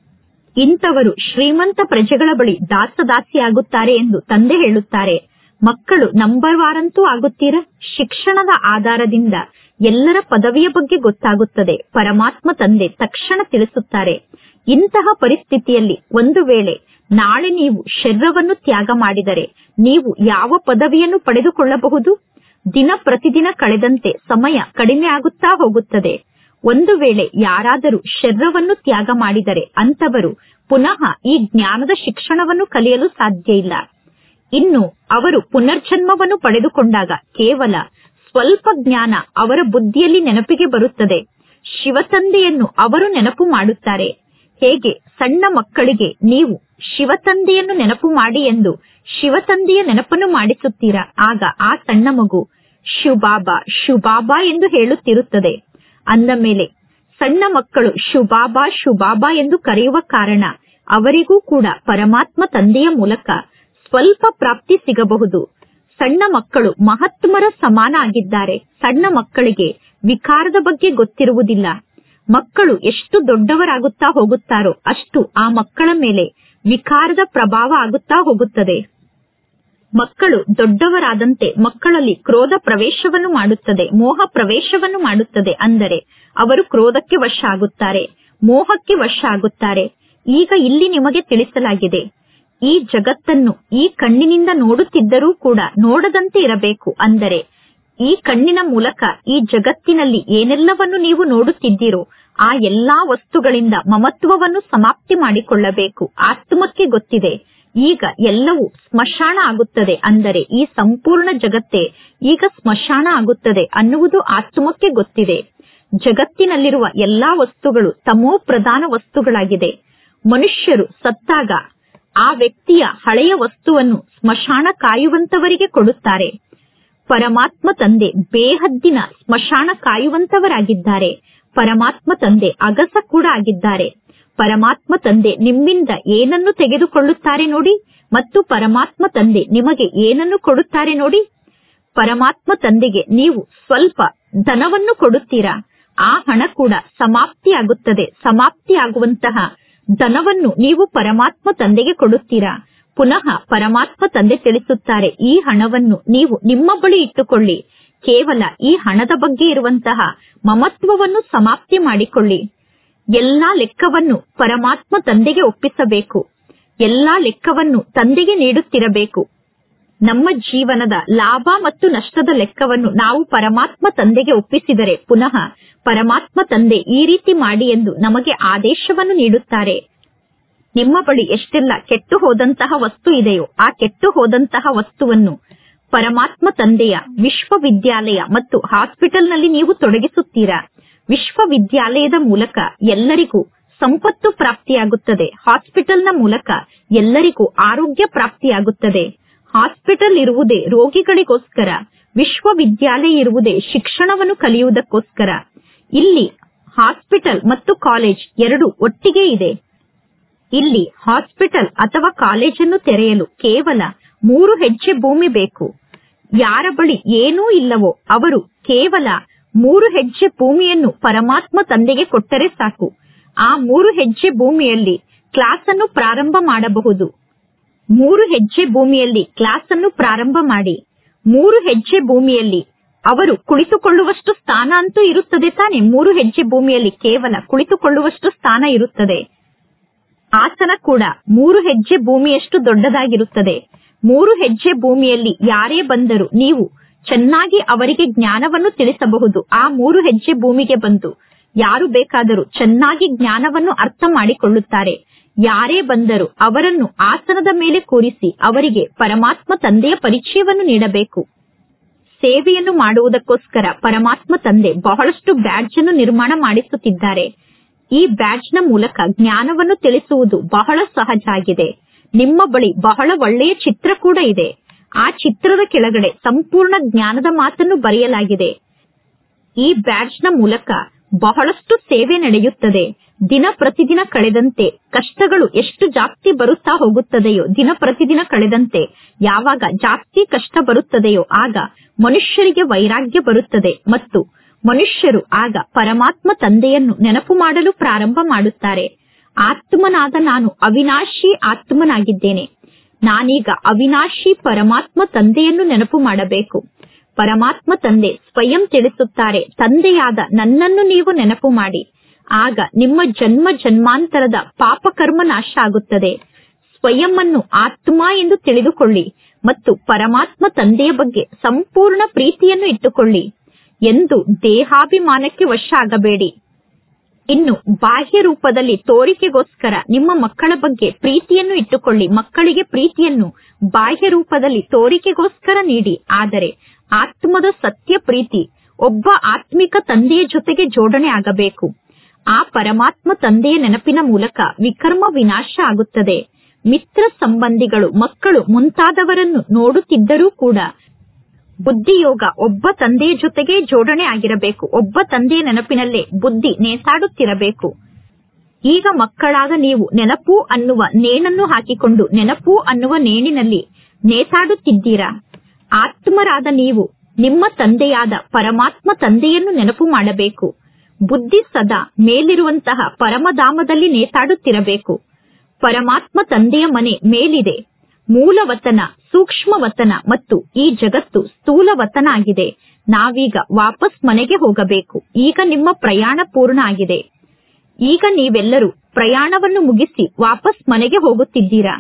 ಇಂಥವರು ಶ್ರೀಮಂತ ಪ್ರಜೆಗಳ ಬಳಿ ದಾಸದಾಸಿಯಾಗುತ್ತಾರೆ ಎಂದು ತಂದೆ ಹೇಳುತ್ತಾರೆ ಮಕ್ಕಳು ನಂಬರ್ ವಾರಂತೂ ಆಗುತ್ತೀರಾ ಶಿಕ್ಷಣದ ಆಧಾರದಿಂದ ಎಲ್ಲರ ಪದವಿಯ ಬಗ್ಗೆ ಗೊತ್ತಾಗುತ್ತದೆ ಪರಮಾತ್ಮ ತಂದೆ ತಕ್ಷಣ ತಿಳಿಸುತ್ತಾರೆ ಇಂತಹ ಪರಿಸ್ಥಿತಿಯಲ್ಲಿ ಒಂದು ವೇಳೆ ನಾಳೆ ನೀವು ಶರೀರವನ್ನು ತ್ಯಾಗ ಮಾಡಿದರೆ ನೀವು ಯಾವ ಪದವಿಯನ್ನು ಪಡೆದುಕೊಳ್ಳಬಹುದು ದಿನ ಪ್ರತಿದಿನ ಕಳೆದಂತೆ ಸಮಯ ಕಡಿಮೆ ಆಗುತ್ತಾ ಹೋಗುತ್ತದೆ ಒಂದು ವೇಳೆ ಯಾರಾದರೂ ಶರೀರವನ್ನು ತ್ಯಾಗ ಮಾಡಿದರೆ ಅಂತವರು ಪುನಃ ಈ ಜ್ಞಾನದ ಶಿಕ್ಷಣವನ್ನು ಕಲಿಯಲು ಸಾಧ್ಯ ಇಲ್ಲ ಇನ್ನು ಅವರು ಪುನರ್ಜನ್ಮವನ್ನು ಪಡೆದುಕೊಂಡಾಗ ಕೇವಲ ಸ್ವಲ್ಪ ಜ್ಞಾನ ಅವರ ಬುದ್ಧಿಯಲ್ಲಿ ನೆನಪಿಗೆ ಬರುತ್ತದೆ ಶಿವತಂದೆಯನ್ನು ಅವರು ನೆನಪು ಮಾಡುತ್ತಾರೆ ಹೇಗೆ ಸಣ್ಣ ಮಕ್ಕಳಿಗೆ ನೀವು ಶಿವತಂದೆಯನ್ನು ನೆನಪು ಮಾಡಿ ಎಂದು ಶಿವತಂದೆಯ ನೆನಪನ್ನು ಮಾಡಿಸುತ್ತೀರಾ ಆಗ ಆ ಸಣ್ಣ ಮಗು ಶುಬಾಬಾ ಶುಬಾಬಾ ಎಂದು ಹೇಳುತ್ತಿರುತ್ತದೆ ಅಂದ ಮೇಲೆ ಸಣ್ಣ ಮಕ್ಕಳು ಶುಬಾಬಾ ಶುಬಾಬಾ ಎಂದು ಕರೆಯುವ ಕಾರಣ ಅವರಿಗೂ ಕೂಡ ಪರಮಾತ್ಮ ತಂದೆಯ ಮೂಲಕ ಸ್ವಲ್ಪ ಪ್ರಾಪ್ತಿ ಸಿಗಬಹುದು ಸಣ್ಣ ಮಕ್ಕಳು ಮಹಾತ್ಮರ ಸಮಾನ ಆಗಿದ್ದಾರೆ ಸಣ್ಣ ಮಕ್ಕಳಿಗೆ ವಿಕಾರದ ಬಗ್ಗೆ ಗೊತ್ತಿರುವುದಿಲ್ಲ ಮಕ್ಕಳು ಎಷ್ಟು ದೊಡ್ಡವರಾಗುತ್ತಾ ಹೋಗುತ್ತಾರೋ ಅಷ್ಟು ಆ ಮಕ್ಕಳ ಮೇಲೆ ವಿಕಾರದ ಪ್ರಭಾವ ಆಗುತ್ತಾ ಹೋಗುತ್ತದೆ ಮಕ್ಕಳು ದೊಡ್ಡವರಾದಂತೆ ಮಕ್ಕಳಲ್ಲಿ ಕ್ರೋಧ ಪ್ರವೇಶವನ್ನು ಮಾಡುತ್ತದೆ ಮೋಹ ಪ್ರವೇಶವನ್ನು ಮಾಡುತ್ತದೆ ಅಂದರೆ ಅವರು ಕ್ರೋಧಕ್ಕೆ ವಶ ಆಗುತ್ತಾರೆ ಮೋಹಕ್ಕೆ ವಶ ಆಗುತ್ತಾರೆ ಈಗ ಇಲ್ಲಿ ನಿಮಗೆ ತಿಳಿಸಲಾಗಿದೆ ಈ ಜಗತ್ತನ್ನು ಈ ಕಣ್ಣಿನಿಂದ ನೋಡುತ್ತಿದ್ದರೂ ಕೂಡ ನೋಡದಂತೆ ಇರಬೇಕು ಅಂದರೆ ಈ ಕಣ್ಣಿನ ಮೂಲಕ ಈ ಜಗತ್ತಿನಲ್ಲಿ ಏನೆಲ್ಲವನ್ನು ನೀವು ನೋಡುತ್ತಿದ್ದೀರೋ ಆ ಎಲ್ಲಾ ವಸ್ತುಗಳಿಂದ ಮಮತ್ವವನ್ನು ಸಮಾಪ್ತಿ ಮಾಡಿಕೊಳ್ಳಬೇಕು ಆತ್ಮಕ್ಕೆ ಗೊತ್ತಿದೆ ಈಗ ಎಲ್ಲವೂ ಸ್ಮಶಾನ ಆಗುತ್ತದೆ ಅಂದರೆ ಈ ಸಂಪೂರ್ಣ ಜಗತ್ತೇ ಈಗ ಸ್ಮಶಾನ ಆಗುತ್ತದೆ ಅನ್ನುವುದು ಆತ್ಮಕ್ಕೆ ಗೊತ್ತಿದೆ ಜಗತ್ತಿನಲ್ಲಿರುವ ಎಲ್ಲಾ ವಸ್ತುಗಳು ತಮೋ ಪ್ರಧಾನ ವಸ್ತುಗಳಾಗಿದೆ ಮನುಷ್ಯರು ಸತ್ತಾಗ ಆ ವ್ಯಕ್ತಿಯ ಹಳೆಯ ವಸ್ತುವನ್ನು ಸ್ಮಶಾನ ಕಾಯುವಂತವರಿಗೆ ಕೊಡುತ್ತಾರೆ ಪರಮಾತ್ಮ ತಂದೆ ಬೇಹದ್ದಿನ ಸ್ಮಶಾನ ಕಾಯುವಂತವರಾಗಿದ್ದಾರೆ ಪರಮಾತ್ಮ ತಂದೆ ಅಗಸ ಕೂಡ ಆಗಿದ್ದಾರೆ ಪರಮಾತ್ಮ ತಂದೆ ನಿಮ್ಮಿಂದ ಏನನ್ನು ತೆಗೆದುಕೊಳ್ಳುತ್ತಾರೆ ನೋಡಿ ಮತ್ತು ಪರಮಾತ್ಮ ತಂದೆ ನಿಮಗೆ ಏನನ್ನು ಕೊಡುತ್ತಾರೆ ನೋಡಿ ಪರಮಾತ್ಮ ತಂದೆಗೆ ನೀವು ಸ್ವಲ್ಪ ಧನವನ್ನು ಕೊಡುತ್ತೀರಾ ಆ ಹಣ ಕೂಡ ಸಮಾಪ್ತಿಯಾಗುತ್ತದೆ ಸಮಾಪ್ತಿಯಾಗುವಂತಹ ಧನವನ್ನು ನೀವು ಪರಮಾತ್ಮ ತಂದೆಗೆ ಕೊಡುತ್ತೀರಾ ಪುನಃ ಪರಮಾತ್ಮ ತಂದೆ ತಿಳಿಸುತ್ತಾರೆ ಈ ಹಣವನ್ನು ನೀವು ನಿಮ್ಮ ಬಳಿ ಇಟ್ಟುಕೊಳ್ಳಿ ಕೇವಲ ಈ ಹಣದ ಬಗ್ಗೆ ಇರುವಂತಹ ಮಮತ್ವವನ್ನು ಸಮಾಪ್ತಿ ಮಾಡಿಕೊಳ್ಳಿ ಎಲ್ಲಾ ಲೆಕ್ಕವನ್ನು ಪರಮಾತ್ಮ ತಂದೆಗೆ ಒಪ್ಪಿಸಬೇಕು ಎಲ್ಲಾ ಲೆಕ್ಕವನ್ನು ತಂದೆಗೆ ನೀಡುತ್ತಿರಬೇಕು ನಮ್ಮ ಜೀವನದ ಲಾಭ ಮತ್ತು ನಷ್ಟದ ಲೆಕ್ಕವನ್ನು ನಾವು ಪರಮಾತ್ಮ ತಂದೆಗೆ ಒಪ್ಪಿಸಿದರೆ ಪುನಃ ಪರಮಾತ್ಮ ತಂದೆ ಈ ರೀತಿ ಮಾಡಿ ಎಂದು ನಮಗೆ ಆದೇಶವನ್ನು ನೀಡುತ್ತಾರೆ ನಿಮ್ಮ ಬಳಿ ಎಷ್ಟೆಲ್ಲ ಕೆಟ್ಟು ಹೋದಂತಹ ವಸ್ತು ಇದೆಯೋ ಆ ಕೆಟ್ಟು ಹೋದಂತಹ ವಸ್ತುವನ್ನು ಪರಮಾತ್ಮ ತಂದೆಯ ವಿಶ್ವವಿದ್ಯಾಲಯ ಮತ್ತು ಹಾಸ್ಪಿಟಲ್ನಲ್ಲಿ ನೀವು ತೊಡಗಿಸುತ್ತೀರಾ ವಿಶ್ವವಿದ್ಯಾಲಯದ ಮೂಲಕ ಎಲ್ಲರಿಗೂ ಸಂಪತ್ತು ಪ್ರಾಪ್ತಿಯಾಗುತ್ತದೆ ಹಾಸ್ಪಿಟಲ್ನ ಮೂಲಕ ಎಲ್ಲರಿಗೂ ಆರೋಗ್ಯ ಪ್ರಾಪ್ತಿಯಾಗುತ್ತದೆ ಹಾಸ್ಪಿಟಲ್ ಇರುವುದೇ ರೋಗಿಗಳಿಗೋಸ್ಕರ ವಿಶ್ವವಿದ್ಯಾಲಯ ಇರುವುದೇ ಶಿಕ್ಷಣವನ್ನು ಕಲಿಯುವುದಕ್ಕೋಸ್ಕರ ಇಲ್ಲಿ ಹಾಸ್ಪಿಟಲ್ ಮತ್ತು ಕಾಲೇಜ್ ಎರಡು ಒಟ್ಟಿಗೆ ಇದೆ ಇಲ್ಲಿ ಹಾಸ್ಪಿಟಲ್ ಅಥವಾ ಕಾಲೇಜನ್ನು ತೆರೆಯಲು ಕೇವಲ ಮೂರು ಹೆಜ್ಜೆ ಭೂಮಿ ಬೇಕು ಯಾರ ಬಳಿ ಏನೂ ಇಲ್ಲವೋ ಅವರು ಕೇವಲ ಮೂರು ಹೆಜ್ಜೆ ಭೂಮಿಯನ್ನು ಪರಮಾತ್ಮ ತಂದೆಗೆ ಕೊಟ್ಟರೆ ಸಾಕು ಆ ಮೂರು ಹೆಜ್ಜೆ ಭೂಮಿಯಲ್ಲಿ ಕ್ಲಾಸ್ ಅನ್ನು ಪ್ರಾರಂಭ ಮಾಡಬಹುದು ಮೂರು ಹೆಜ್ಜೆ ಭೂಮಿಯಲ್ಲಿ ಕ್ಲಾಸ್ ಅನ್ನು ಪ್ರಾರಂಭ ಮಾಡಿ ಮೂರು ಹೆಜ್ಜೆ ಭೂಮಿಯಲ್ಲಿ ಅವರು ಕುಳಿತುಕೊಳ್ಳುವಷ್ಟು ಸ್ಥಾನ ಅಂತೂ ಇರುತ್ತದೆ ತಾನೆ ಮೂರು ಹೆಜ್ಜೆ ಭೂಮಿಯಲ್ಲಿ ಕೇವಲ ಕುಳಿತುಕೊಳ್ಳುವಷ್ಟು ಸ್ಥಾನ ಇರುತ್ತದೆ ಆಸನ ಕೂಡ ಮೂರು ಹೆಜ್ಜೆ ಭೂಮಿಯಷ್ಟು ದೊಡ್ಡದಾಗಿರುತ್ತದೆ ಮೂರು ಹೆಜ್ಜೆ ಭೂಮಿಯಲ್ಲಿ ಯಾರೇ ಬಂದರೂ ನೀವು ಚೆನ್ನಾಗಿ ಅವರಿಗೆ ಜ್ಞಾನವನ್ನು ತಿಳಿಸಬಹುದು ಆ ಮೂರು ಹೆಜ್ಜೆ ಭೂಮಿಗೆ ಬಂದು ಯಾರು ಬೇಕಾದರೂ ಚೆನ್ನಾಗಿ ಜ್ಞಾನವನ್ನು ಅರ್ಥ ಮಾಡಿಕೊಳ್ಳುತ್ತಾರೆ ಯಾರೇ ಬಂದರೂ ಅವರನ್ನು ಆಸನದ ಮೇಲೆ ಕೂರಿಸಿ ಅವರಿಗೆ ಪರಮಾತ್ಮ ತಂದೆಯ ಪರಿಚಯವನ್ನು ನೀಡಬೇಕು ಸೇವೆಯನ್ನು ಮಾಡುವುದಕ್ಕೋಸ್ಕರ ಪರಮಾತ್ಮ ತಂದೆ ಬಹಳಷ್ಟು ಬ್ಯಾಡ್ಜ್ ಅನ್ನು ನಿರ್ಮಾಣ ಮಾಡಿಸುತ್ತಿದ್ದಾರೆ ಈ ಬ್ಯಾಡ್ಜ್ ನ ಮೂಲಕ ಜ್ಞಾನವನ್ನು ತಿಳಿಸುವುದು ಬಹಳ ಸಹಜ ಆಗಿದೆ ನಿಮ್ಮ ಬಳಿ ಬಹಳ ಒಳ್ಳೆಯ ಚಿತ್ರ ಕೂಡ ಇದೆ ಆ ಚಿತ್ರದ ಕೆಳಗಡೆ ಸಂಪೂರ್ಣ ಜ್ಞಾನದ ಮಾತನ್ನು ಬರೆಯಲಾಗಿದೆ ಈ ಬ್ಯಾಡ್ಜ್ ನ ಮೂಲಕ ಬಹಳಷ್ಟು ಸೇವೆ ನಡೆಯುತ್ತದೆ ದಿನ ಪ್ರತಿದಿನ ಕಳೆದಂತೆ ಕಷ್ಟಗಳು ಎಷ್ಟು ಜಾಸ್ತಿ ಬರುತ್ತಾ ಹೋಗುತ್ತದೆಯೋ ದಿನ ಪ್ರತಿದಿನ ಕಳೆದಂತೆ ಯಾವಾಗ ಜಾಸ್ತಿ ಕಷ್ಟ ಬರುತ್ತದೆಯೋ ಆಗ ಮನುಷ್ಯರಿಗೆ ವೈರಾಗ್ಯ ಬರುತ್ತದೆ ಮತ್ತು ಮನುಷ್ಯರು ಆಗ ಪರಮಾತ್ಮ ತಂದೆಯನ್ನು ನೆನಪು ಮಾಡಲು ಪ್ರಾರಂಭ ಮಾಡುತ್ತಾರೆ ಆತ್ಮನಾದ ನಾನು ಅವಿನಾಶಿ ಆತ್ಮನಾಗಿದ್ದೇನೆ ನಾನೀಗ ಅವಿನಾಶಿ ಪರಮಾತ್ಮ ತಂದೆಯನ್ನು ನೆನಪು ಮಾಡಬೇಕು ಪರಮಾತ್ಮ ತಂದೆ ಸ್ವಯಂ ತಿಳಿಸುತ್ತಾರೆ ತಂದೆಯಾದ ನನ್ನನ್ನು ನೀವು ನೆನಪು ಮಾಡಿ ಆಗ ನಿಮ್ಮ ಜನ್ಮ ಜನ್ಮಾಂತರದ ಪಾಪ ಕರ್ಮ ನಾಶ ಆಗುತ್ತದೆ ಸ್ವಯಂ ಅನ್ನು ಆತ್ಮ ಎಂದು ತಿಳಿದುಕೊಳ್ಳಿ ಮತ್ತು ಪರಮಾತ್ಮ ತಂದೆಯ ಬಗ್ಗೆ ಸಂಪೂರ್ಣ ಪ್ರೀತಿಯನ್ನು ಇಟ್ಟುಕೊಳ್ಳಿ ಎಂದು ದೇಹಾಭಿಮಾನಕ್ಕೆ ವಶ ಆಗಬೇಡಿ ಇನ್ನು ಬಾಹ್ಯ ರೂಪದಲ್ಲಿ ತೋರಿಕೆಗೋಸ್ಕರ ನಿಮ್ಮ ಮಕ್ಕಳ ಬಗ್ಗೆ ಪ್ರೀತಿಯನ್ನು ಇಟ್ಟುಕೊಳ್ಳಿ ಮಕ್ಕಳಿಗೆ ಪ್ರೀತಿಯನ್ನು ಬಾಹ್ಯ ರೂಪದಲ್ಲಿ ತೋರಿಕೆಗೋಸ್ಕರ ನೀಡಿ ಆದರೆ ಆತ್ಮದ ಸತ್ಯ ಪ್ರೀತಿ ಒಬ್ಬ ಆತ್ಮಿಕ ತಂದೆಯ ಜೊತೆಗೆ ಜೋಡಣೆ ಆಗಬೇಕು ಆ ಪರಮಾತ್ಮ ತಂದೆಯ ನೆನಪಿನ ಮೂಲಕ ವಿಕರ್ಮ ವಿನಾಶ ಆಗುತ್ತದೆ ಮಿತ್ರ ಸಂಬಂಧಿಗಳು ಮಕ್ಕಳು ಮುಂತಾದವರನ್ನು ನೋಡುತ್ತಿದ್ದರೂ ಕೂಡ ಬುದ್ಧಿಯೋಗ ಒಬ್ಬ ತಂದೆಯ ಜೊತೆಗೆ ಜೋಡಣೆ ಆಗಿರಬೇಕು ಒಬ್ಬ ತಂದೆಯ ನೆನಪಿನಲ್ಲೇ ಬುದ್ಧಿ ನೇತಾಡುತ್ತಿರಬೇಕು ಈಗ ಮಕ್ಕಳಾದ ನೀವು ನೆನಪು ಅನ್ನುವ ನೇಣನ್ನು ಹಾಕಿಕೊಂಡು ನೆನಪು ಅನ್ನುವ ನೇಣಿನಲ್ಲಿ ನೇತಾಡುತ್ತಿದ್ದೀರಾ ಆತ್ಮರಾದ ನೀವು ನಿಮ್ಮ ತಂದೆಯಾದ ಪರಮಾತ್ಮ ತಂದೆಯನ್ನು ನೆನಪು ಮಾಡಬೇಕು ಬುದ್ಧಿ ಸದಾ ಮೇಲಿರುವಂತಹ ಪರಮಧಾಮದಲ್ಲಿ ನೇತಾಡುತ್ತಿರಬೇಕು ಪರಮಾತ್ಮ ತಂದೆಯ ಮನೆ ಮೇಲಿದೆ ಮೂಲವತನ ಸೂಕ್ಷ್ಮವತನ ಮತ್ತು ಈ ಜಗತ್ತು ಸ್ಥೂಲವತನ ಆಗಿದೆ ನಾವೀಗ ವಾಪಸ್ ಮನೆಗೆ ಹೋಗಬೇಕು ಈಗ ನಿಮ್ಮ ಪ್ರಯಾಣ ಪೂರ್ಣ ಆಗಿದೆ ಈಗ ನೀವೆಲ್ಲರೂ ಪ್ರಯಾಣವನ್ನು ಮುಗಿಸಿ ವಾಪಸ್ ಮನೆಗೆ ಹೋಗುತ್ತಿದ್ದೀರಾ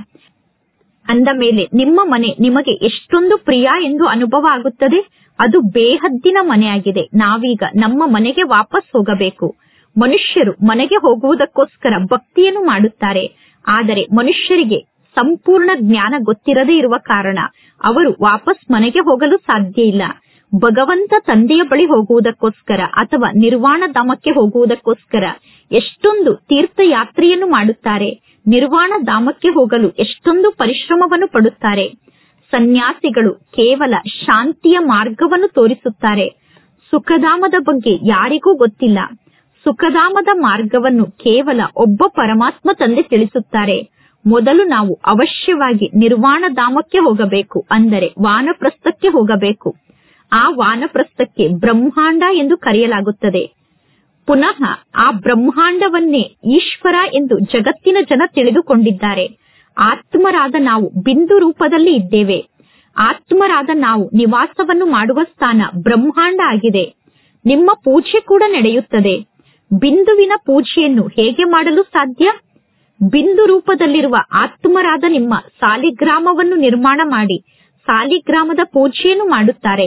ಅಂದ ಮೇಲೆ ನಿಮ್ಮ ಮನೆ ನಿಮಗೆ ಎಷ್ಟೊಂದು ಪ್ರಿಯ ಎಂದು ಅನುಭವ ಆಗುತ್ತದೆ ಅದು ಬೇಹದ್ದಿನ ಮನೆಯಾಗಿದೆ ನಾವೀಗ ನಮ್ಮ ಮನೆಗೆ ವಾಪಸ್ ಹೋಗಬೇಕು ಮನುಷ್ಯರು ಮನೆಗೆ ಹೋಗುವುದಕ್ಕೋಸ್ಕರ ಭಕ್ತಿಯನ್ನು ಮಾಡುತ್ತಾರೆ ಆದರೆ ಮನುಷ್ಯರಿಗೆ ಸಂಪೂರ್ಣ ಜ್ಞಾನ ಗೊತ್ತಿರದೇ ಇರುವ ಕಾರಣ ಅವರು ವಾಪಸ್ ಮನೆಗೆ ಹೋಗಲು ಸಾಧ್ಯ ಇಲ್ಲ ಭಗವಂತ ತಂದೆಯ ಬಳಿ ಹೋಗುವುದಕ್ಕೋಸ್ಕರ ಅಥವಾ ನಿರ್ವಾಣ ಧಾಮಕ್ಕೆ ಹೋಗುವುದಕ್ಕೋಸ್ಕರ ಎಷ್ಟೊಂದು ತೀರ್ಥಯಾತ್ರೆಯನ್ನು ಮಾಡುತ್ತಾರೆ ನಿರ್ವಾಣ ಧಾಮಕ್ಕೆ ಹೋಗಲು ಎಷ್ಟೊಂದು ಪರಿಶ್ರಮವನ್ನು ಪಡುತ್ತಾರೆ ಸನ್ಯಾಸಿಗಳು ಕೇವಲ ಶಾಂತಿಯ ಮಾರ್ಗವನ್ನು ತೋರಿಸುತ್ತಾರೆ ಸುಖಧಾಮದ ಬಗ್ಗೆ ಯಾರಿಗೂ ಗೊತ್ತಿಲ್ಲ ಸುಖಧಾಮದ ಮಾರ್ಗವನ್ನು ಕೇವಲ ಒಬ್ಬ ಪರಮಾತ್ಮ ತಂದೆ ತಿಳಿಸುತ್ತಾರೆ ಮೊದಲು ನಾವು ಅವಶ್ಯವಾಗಿ ನಿರ್ವಾಣ ಧಾಮಕ್ಕೆ ಹೋಗಬೇಕು ಅಂದರೆ ವಾನಪ್ರಸ್ಥಕ್ಕೆ ಹೋಗಬೇಕು ಆ ವಾನಪ್ರಸ್ಥಕ್ಕೆ ಬ್ರಹ್ಮಾಂಡ ಎಂದು ಕರೆಯಲಾಗುತ್ತದೆ ಪುನಃ ಆ ಬ್ರಹ್ಮಾಂಡವನ್ನೇ ಈಶ್ವರ ಎಂದು ಜಗತ್ತಿನ ಜನ ತಿಳಿದುಕೊಂಡಿದ್ದಾರೆ ಆತ್ಮರಾದ ನಾವು ಬಿಂದು ರೂಪದಲ್ಲಿ ಇದ್ದೇವೆ ಆತ್ಮರಾದ ನಾವು ನಿವಾಸವನ್ನು ಮಾಡುವ ಸ್ಥಾನ ಬ್ರಹ್ಮಾಂಡ ಆಗಿದೆ ನಿಮ್ಮ ಪೂಜೆ ಕೂಡ ನಡೆಯುತ್ತದೆ ಬಿಂದುವಿನ ಪೂಜೆಯನ್ನು ಹೇಗೆ ಮಾಡಲು ಸಾಧ್ಯ ಬಿಂದು ರೂಪದಲ್ಲಿರುವ ಆತ್ಮರಾದ ನಿಮ್ಮ ಸಾಲಿಗ್ರಾಮವನ್ನು ನಿರ್ಮಾಣ ಮಾಡಿ ಸಾಲಿಗ್ರಾಮದ ಪೂಜೆಯನ್ನು ಮಾಡುತ್ತಾರೆ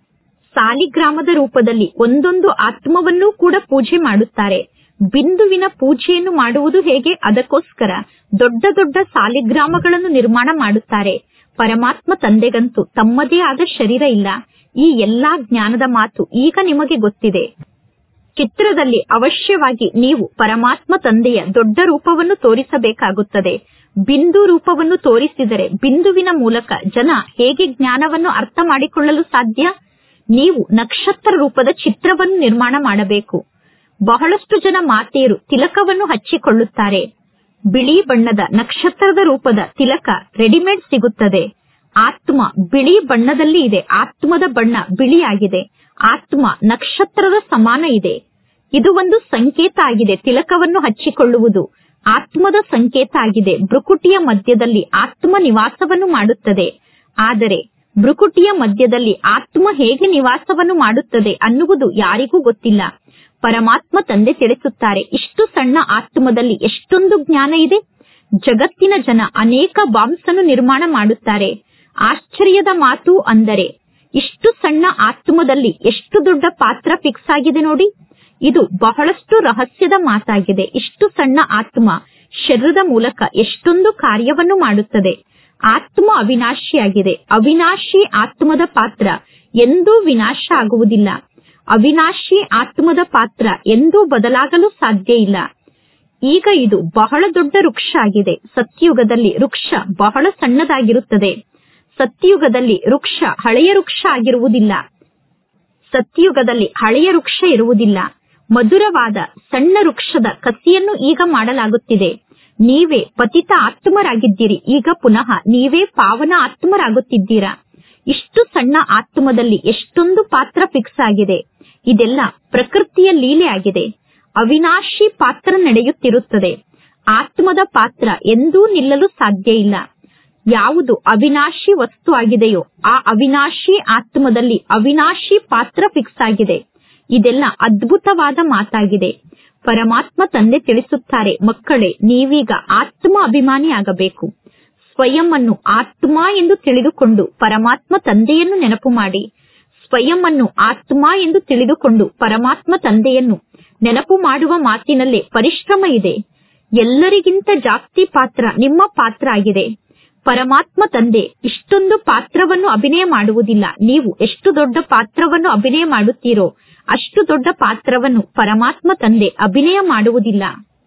ಸಾಲಿಗ್ರಾಮದ ರೂಪದಲ್ಲಿ ಒಂದೊಂದು ಆತ್ಮವನ್ನೂ ಕೂಡ ಪೂಜೆ ಮಾಡುತ್ತಾರೆ ಬಿಂದುವಿನ ಪೂಜೆಯನ್ನು ಮಾಡುವುದು ಹೇಗೆ ಅದಕ್ಕೋಸ್ಕರ ದೊಡ್ಡ ದೊಡ್ಡ ಸಾಲಿಗ್ರಾಮಗಳನ್ನು ನಿರ್ಮಾಣ ಮಾಡುತ್ತಾರೆ ಪರಮಾತ್ಮ ತಂದೆಗಂತೂ ತಮ್ಮದೇ ಆದ ಶರೀರ ಇಲ್ಲ ಈ ಎಲ್ಲಾ ಜ್ಞಾನದ ಮಾತು ಈಗ ನಿಮಗೆ ಗೊತ್ತಿದೆ ಚಿತ್ರದಲ್ಲಿ ಅವಶ್ಯವಾಗಿ ನೀವು ಪರಮಾತ್ಮ ತಂದೆಯ ದೊಡ್ಡ ರೂಪವನ್ನು ತೋರಿಸಬೇಕಾಗುತ್ತದೆ ಬಿಂದು ರೂಪವನ್ನು ತೋರಿಸಿದರೆ ಬಿಂದುವಿನ ಮೂಲಕ ಜನ ಹೇಗೆ ಜ್ಞಾನವನ್ನು ಅರ್ಥ ಮಾಡಿಕೊಳ್ಳಲು ಸಾಧ್ಯ ನೀವು ನಕ್ಷತ್ರ ರೂಪದ ಚಿತ್ರವನ್ನು ನಿರ್ಮಾಣ ಮಾಡಬೇಕು ಬಹಳಷ್ಟು ಜನ ಮಾತೆಯರು ತಿಲಕವನ್ನು ಹಚ್ಚಿಕೊಳ್ಳುತ್ತಾರೆ ಬಿಳಿ ಬಣ್ಣದ ನಕ್ಷತ್ರದ ರೂಪದ ತಿಲಕ ರೆಡಿಮೇಡ್ ಸಿಗುತ್ತದೆ ಆತ್ಮ ಬಿಳಿ ಬಣ್ಣದಲ್ಲಿ ಇದೆ ಆತ್ಮದ ಬಣ್ಣ ಬಿಳಿಯಾಗಿದೆ ಆತ್ಮ ನಕ್ಷತ್ರದ ಸಮಾನ ಇದೆ ಇದು ಒಂದು ಸಂಕೇತ ಆಗಿದೆ ತಿಲಕವನ್ನು ಹಚ್ಚಿಕೊಳ್ಳುವುದು ಆತ್ಮದ ಸಂಕೇತ ಆಗಿದೆ ಬೃಕುಟಿಯ ಮಧ್ಯದಲ್ಲಿ ಆತ್ಮ ನಿವಾಸವನ್ನು ಮಾಡುತ್ತದೆ ಆದರೆ ಬೃಕುಟಿಯ ಮಧ್ಯದಲ್ಲಿ ಆತ್ಮ ಹೇಗೆ ನಿವಾಸವನ್ನು ಮಾಡುತ್ತದೆ ಅನ್ನುವುದು ಯಾರಿಗೂ ಗೊತ್ತಿಲ್ಲ ಪರಮಾತ್ಮ ತಂದೆ ತಿಳಿಸುತ್ತಾರೆ ಇಷ್ಟು ಸಣ್ಣ ಆತ್ಮದಲ್ಲಿ ಎಷ್ಟೊಂದು ಜ್ಞಾನ ಇದೆ ಜಗತ್ತಿನ ಜನ ಅನೇಕ ಬಾಂಬ್ಸ್ ಅನ್ನು ನಿರ್ಮಾಣ ಮಾಡುತ್ತಾರೆ ಆಶ್ಚರ್ಯದ ಮಾತು ಅಂದರೆ ಇಷ್ಟು ಸಣ್ಣ ಆತ್ಮದಲ್ಲಿ ಎಷ್ಟು ದೊಡ್ಡ ಪಾತ್ರ ಫಿಕ್ಸ್ ಆಗಿದೆ ನೋಡಿ ಇದು ಬಹಳಷ್ಟು ರಹಸ್ಯದ ಮಾತಾಗಿದೆ ಇಷ್ಟು ಸಣ್ಣ ಆತ್ಮ ಶರೀರದ ಮೂಲಕ ಎಷ್ಟೊಂದು ಕಾರ್ಯವನ್ನು ಮಾಡುತ್ತದೆ ಆತ್ಮ ಅವಿನಾಶಿಯಾಗಿದೆ ಅವಿನಾಶಿ ಆತ್ಮದ ಪಾತ್ರ ಎಂದೂ ವಿನಾಶ ಆಗುವುದಿಲ್ಲ ಅವಿನಾಶಿ ಆತ್ಮದ ಪಾತ್ರ ಎಂದೂ ಬದಲಾಗಲು ಸಾಧ್ಯ ಇಲ್ಲ ಈಗ ಇದು ಬಹಳ ದೊಡ್ಡ ವೃಕ್ಷ ಆಗಿದೆ ಸತ್ಯುಗದಲ್ಲಿ ವೃಕ್ಷ ಬಹಳ ಸಣ್ಣದಾಗಿರುತ್ತದೆ ಸತ್ಯುಗದಲ್ಲಿ ವೃಕ್ಷ ಹಳೆಯ ವೃಕ್ಷ ಆಗಿರುವುದಿಲ್ಲ ಸತ್ಯುಗದಲ್ಲಿ ಹಳೆಯ ವೃಕ್ಷ ಇರುವುದಿಲ್ಲ ಮಧುರವಾದ ಸಣ್ಣ ವೃಕ್ಷದ ಕಸಿಯನ್ನು ಈಗ ಮಾಡಲಾಗುತ್ತಿದೆ ನೀವೇ ಪತಿತ ಆತ್ಮರಾಗಿದ್ದೀರಿ ಈಗ ಪುನಃ ನೀವೇ ಪಾವನ ಆತ್ಮರಾಗುತ್ತಿದ್ದೀರಾ ಇಷ್ಟು ಸಣ್ಣ ಆತ್ಮದಲ್ಲಿ ಎಷ್ಟೊಂದು ಪಾತ್ರ ಫಿಕ್ಸ್ ಆಗಿದೆ ಇದೆಲ್ಲ ಪ್ರಕೃತಿಯ ಲೀಲೆ ಆಗಿದೆ ಅವಿನಾಶಿ ಪಾತ್ರ ನಡೆಯುತ್ತಿರುತ್ತದೆ ಆತ್ಮದ ಪಾತ್ರ ಎಂದೂ ನಿಲ್ಲಲು ಸಾಧ್ಯ ಇಲ್ಲ ಯಾವುದು ಅವಿನಾಶಿ ವಸ್ತು ಆಗಿದೆಯೋ ಆ ಅವಿನಾಶಿ ಆತ್ಮದಲ್ಲಿ ಅವಿನಾಶಿ ಪಾತ್ರ ಫಿಕ್ಸ್ ಆಗಿದೆ ಇದೆಲ್ಲ ಅದ್ಭುತವಾದ ಮಾತಾಗಿದೆ ಪರಮಾತ್ಮ ತಂದೆ ತಿಳಿಸುತ್ತಾರೆ ಮಕ್ಕಳೇ ನೀವೀಗ ಆತ್ಮ ಅಭಿಮಾನಿ ಆಗಬೇಕು ಸ್ವಯಂ ಅನ್ನು ಆತ್ಮ ಎಂದು ತಿಳಿದುಕೊಂಡು ಪರಮಾತ್ಮ ತಂದೆಯನ್ನು ನೆನಪು ಮಾಡಿ ಸ್ವಯಂ ಅನ್ನು ಆತ್ಮ ಎಂದು ತಿಳಿದುಕೊಂಡು ಪರಮಾತ್ಮ ತಂದೆಯನ್ನು ನೆನಪು ಮಾಡುವ ಮಾತಿನಲ್ಲೇ ಪರಿಶ್ರಮ ಇದೆ ಎಲ್ಲರಿಗಿಂತ ಜಾಸ್ತಿ ಪಾತ್ರ ನಿಮ್ಮ ಪಾತ್ರ ಆಗಿದೆ ಪರಮಾತ್ಮ ತಂದೆ ಇಷ್ಟೊಂದು ಪಾತ್ರವನ್ನು ಅಭಿನಯ ಮಾಡುವುದಿಲ್ಲ ನೀವು ಎಷ್ಟು ದೊಡ್ಡ ಪಾತ್ರವನ್ನು ಅಭಿನಯ ಮಾಡುತ್ತೀರೋ ಅಷ್ಟು ದೊಡ್ಡ ಪಾತ್ರವನ್ನು ಪರಮಾತ್ಮ ತಂದೆ ಅಭಿನಯ ಮಾಡುವುದಿಲ್ಲ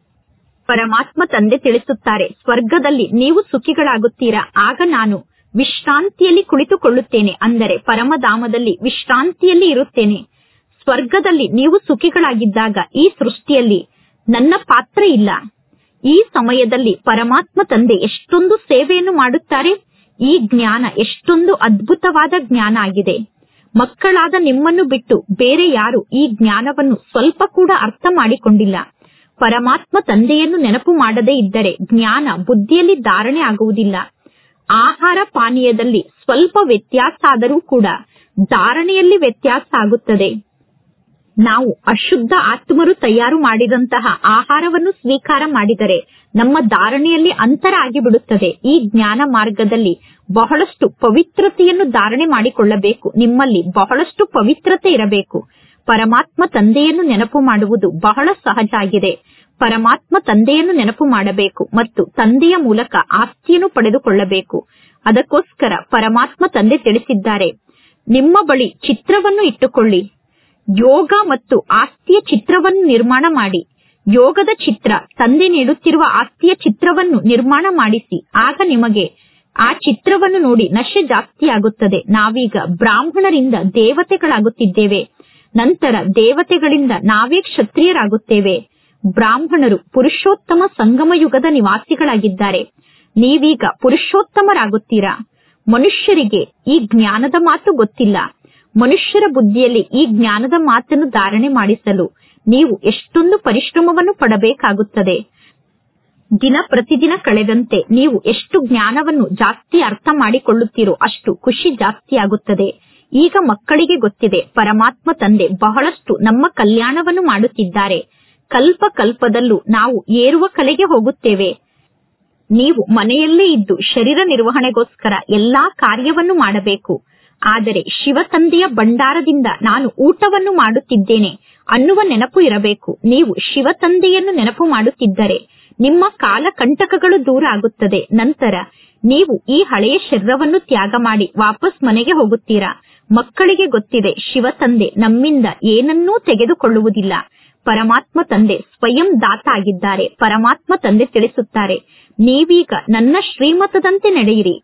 ಪರಮಾತ್ಮ ತಂದೆ ತಿಳಿಸುತ್ತಾರೆ ಸ್ವರ್ಗದಲ್ಲಿ ನೀವು ಸುಖಿಗಳಾಗುತ್ತೀರಾ ಆಗ ನಾನು ವಿಶ್ರಾಂತಿಯಲ್ಲಿ ಕುಳಿತುಕೊಳ್ಳುತ್ತೇನೆ ಅಂದರೆ ಪರಮಧಾಮದಲ್ಲಿ ವಿಶ್ರಾಂತಿಯಲ್ಲಿ ಇರುತ್ತೇನೆ ಸ್ವರ್ಗದಲ್ಲಿ ನೀವು ಸುಖಿಗಳಾಗಿದ್ದಾಗ ಈ ಸೃಷ್ಟಿಯಲ್ಲಿ ನನ್ನ ಪಾತ್ರ ಇಲ್ಲ ಈ ಸಮಯದಲ್ಲಿ ಪರಮಾತ್ಮ ತಂದೆ ಎಷ್ಟೊಂದು ಸೇವೆಯನ್ನು ಮಾಡುತ್ತಾರೆ ಈ ಜ್ಞಾನ ಎಷ್ಟೊಂದು ಅದ್ಭುತವಾದ ಜ್ಞಾನ ಆಗಿದೆ ಮಕ್ಕಳಾದ ನಿಮ್ಮನ್ನು ಬಿಟ್ಟು ಬೇರೆ ಯಾರು ಈ ಜ್ಞಾನವನ್ನು ಸ್ವಲ್ಪ ಕೂಡ ಅರ್ಥ ಮಾಡಿಕೊಂಡಿಲ್ಲ ಪರಮಾತ್ಮ ತಂದೆಯನ್ನು ನೆನಪು ಮಾಡದೇ ಇದ್ದರೆ ಜ್ಞಾನ ಬುದ್ಧಿಯಲ್ಲಿ ಧಾರಣೆ ಆಗುವುದಿಲ್ಲ ಆಹಾರ ಪಾನೀಯದಲ್ಲಿ ಸ್ವಲ್ಪ ವ್ಯತ್ಯಾಸ ಆದರೂ ಕೂಡ ಧಾರಣೆಯಲ್ಲಿ ವ್ಯತ್ಯಾಸ ಆಗುತ್ತದೆ ನಾವು ಅಶುದ್ಧ ಆತ್ಮರು ತಯಾರು ಮಾಡಿದಂತಹ ಆಹಾರವನ್ನು ಸ್ವೀಕಾರ ಮಾಡಿದರೆ ನಮ್ಮ ಧಾರಣೆಯಲ್ಲಿ ಅಂತರ ಆಗಿಬಿಡುತ್ತದೆ ಈ ಜ್ಞಾನ ಮಾರ್ಗದಲ್ಲಿ ಬಹಳಷ್ಟು ಪವಿತ್ರತೆಯನ್ನು ಧಾರಣೆ ಮಾಡಿಕೊಳ್ಳಬೇಕು ನಿಮ್ಮಲ್ಲಿ ಬಹಳಷ್ಟು ಪವಿತ್ರತೆ ಇರಬೇಕು ಪರಮಾತ್ಮ ತಂದೆಯನ್ನು ನೆನಪು ಮಾಡುವುದು ಬಹಳ ಸಹಜ ಆಗಿದೆ ಪರಮಾತ್ಮ ತಂದೆಯನ್ನು ನೆನಪು ಮಾಡಬೇಕು ಮತ್ತು ತಂದೆಯ ಮೂಲಕ ಆಸ್ತಿಯನ್ನು ಪಡೆದುಕೊಳ್ಳಬೇಕು ಅದಕ್ಕೋಸ್ಕರ ಪರಮಾತ್ಮ ತಂದೆ ತಿಳಿಸಿದ್ದಾರೆ ನಿಮ್ಮ ಬಳಿ ಚಿತ್ರವನ್ನು ಇಟ್ಟುಕೊಳ್ಳಿ ಯೋಗ ಮತ್ತು ಆಸ್ತಿಯ ಚಿತ್ರವನ್ನು ನಿರ್ಮಾಣ ಮಾಡಿ ಯೋಗದ ಚಿತ್ರ ತಂದೆ ನೀಡುತ್ತಿರುವ ಆಸ್ತಿಯ ಚಿತ್ರವನ್ನು ನಿರ್ಮಾಣ ಮಾಡಿಸಿ ಆಗ ನಿಮಗೆ ಆ ಚಿತ್ರವನ್ನು ನೋಡಿ ನಶೆ ಜಾಸ್ತಿ ಆಗುತ್ತದೆ ನಾವೀಗ ಬ್ರಾಹ್ಮಣರಿಂದ ದೇವತೆಗಳಾಗುತ್ತಿದ್ದೇವೆ ನಂತರ ದೇವತೆಗಳಿಂದ ನಾವೇ ಕ್ಷತ್ರಿಯರಾಗುತ್ತೇವೆ ಬ್ರಾಹ್ಮಣರು ಪುರುಷೋತ್ತಮ ಸಂಗಮ ಯುಗದ ನಿವಾಸಿಗಳಾಗಿದ್ದಾರೆ ನೀವೀಗ ಪುರುಷೋತ್ತಮರಾಗುತ್ತೀರಾ ಮನುಷ್ಯರಿಗೆ ಈ ಜ್ಞಾನದ ಮಾತು ಗೊತ್ತಿಲ್ಲ ಮನುಷ್ಯರ ಬುದ್ಧಿಯಲ್ಲಿ ಈ ಜ್ಞಾನದ ಮಾತನ್ನು ಧಾರಣೆ ಮಾಡಿಸಲು ನೀವು ಎಷ್ಟೊಂದು ಪರಿಶ್ರಮವನ್ನು ಪಡಬೇಕಾಗುತ್ತದೆ ದಿನ ಪ್ರತಿದಿನ ಕಳೆದಂತೆ ನೀವು ಎಷ್ಟು ಜ್ಞಾನವನ್ನು ಜಾಸ್ತಿ ಅರ್ಥ ಮಾಡಿಕೊಳ್ಳುತ್ತೀರೋ ಅಷ್ಟು ಖುಷಿ ಜಾಸ್ತಿ ಆಗುತ್ತದೆ ಈಗ ಮಕ್ಕಳಿಗೆ ಗೊತ್ತಿದೆ ಪರಮಾತ್ಮ ತಂದೆ ಬಹಳಷ್ಟು ನಮ್ಮ ಕಲ್ಯಾಣವನ್ನು ಮಾಡುತ್ತಿದ್ದಾರೆ ಕಲ್ಪ ಕಲ್ಪದಲ್ಲೂ ನಾವು ಏರುವ ಕಲೆಗೆ ಹೋಗುತ್ತೇವೆ ನೀವು ಮನೆಯಲ್ಲೇ ಇದ್ದು ಶರೀರ ನಿರ್ವಹಣೆಗೋಸ್ಕರ ಎಲ್ಲಾ ಕಾರ್ಯವನ್ನು ಮಾಡಬೇಕು ಆದರೆ ಶಿವ ತಂದೆಯ ಭಂಡಾರದಿಂದ ನಾನು ಊಟವನ್ನು ಮಾಡುತ್ತಿದ್ದೇನೆ ಅನ್ನುವ ನೆನಪು ಇರಬೇಕು ನೀವು ಶಿವ ತಂದೆಯನ್ನು ನೆನಪು ಮಾಡುತ್ತಿದ್ದರೆ ನಿಮ್ಮ ಕಾಲಕಂಟಕಗಳು ದೂರ ಆಗುತ್ತದೆ ನಂತರ ನೀವು ಈ ಹಳೆಯ ಶರೀರವನ್ನು ತ್ಯಾಗ ಮಾಡಿ ವಾಪಸ್ ಮನೆಗೆ ಹೋಗುತ್ತೀರಾ ಮಕ್ಕಳಿಗೆ ಗೊತ್ತಿದೆ ಶಿವ ತಂದೆ ನಮ್ಮಿಂದ ಏನನ್ನೂ ತೆಗೆದುಕೊಳ್ಳುವುದಿಲ್ಲ ಪರಮಾತ್ಮ ತಂದೆ ಸ್ವಯಂ ದಾತ ಆಗಿದ್ದಾರೆ ಪರಮಾತ್ಮ ತಂದೆ ತಿಳಿಸುತ್ತಾರೆ ನೀವೀಗ ನನ್ನ ಶ್ರೀಮತದಂತೆ ನಡೆಯಿರಿ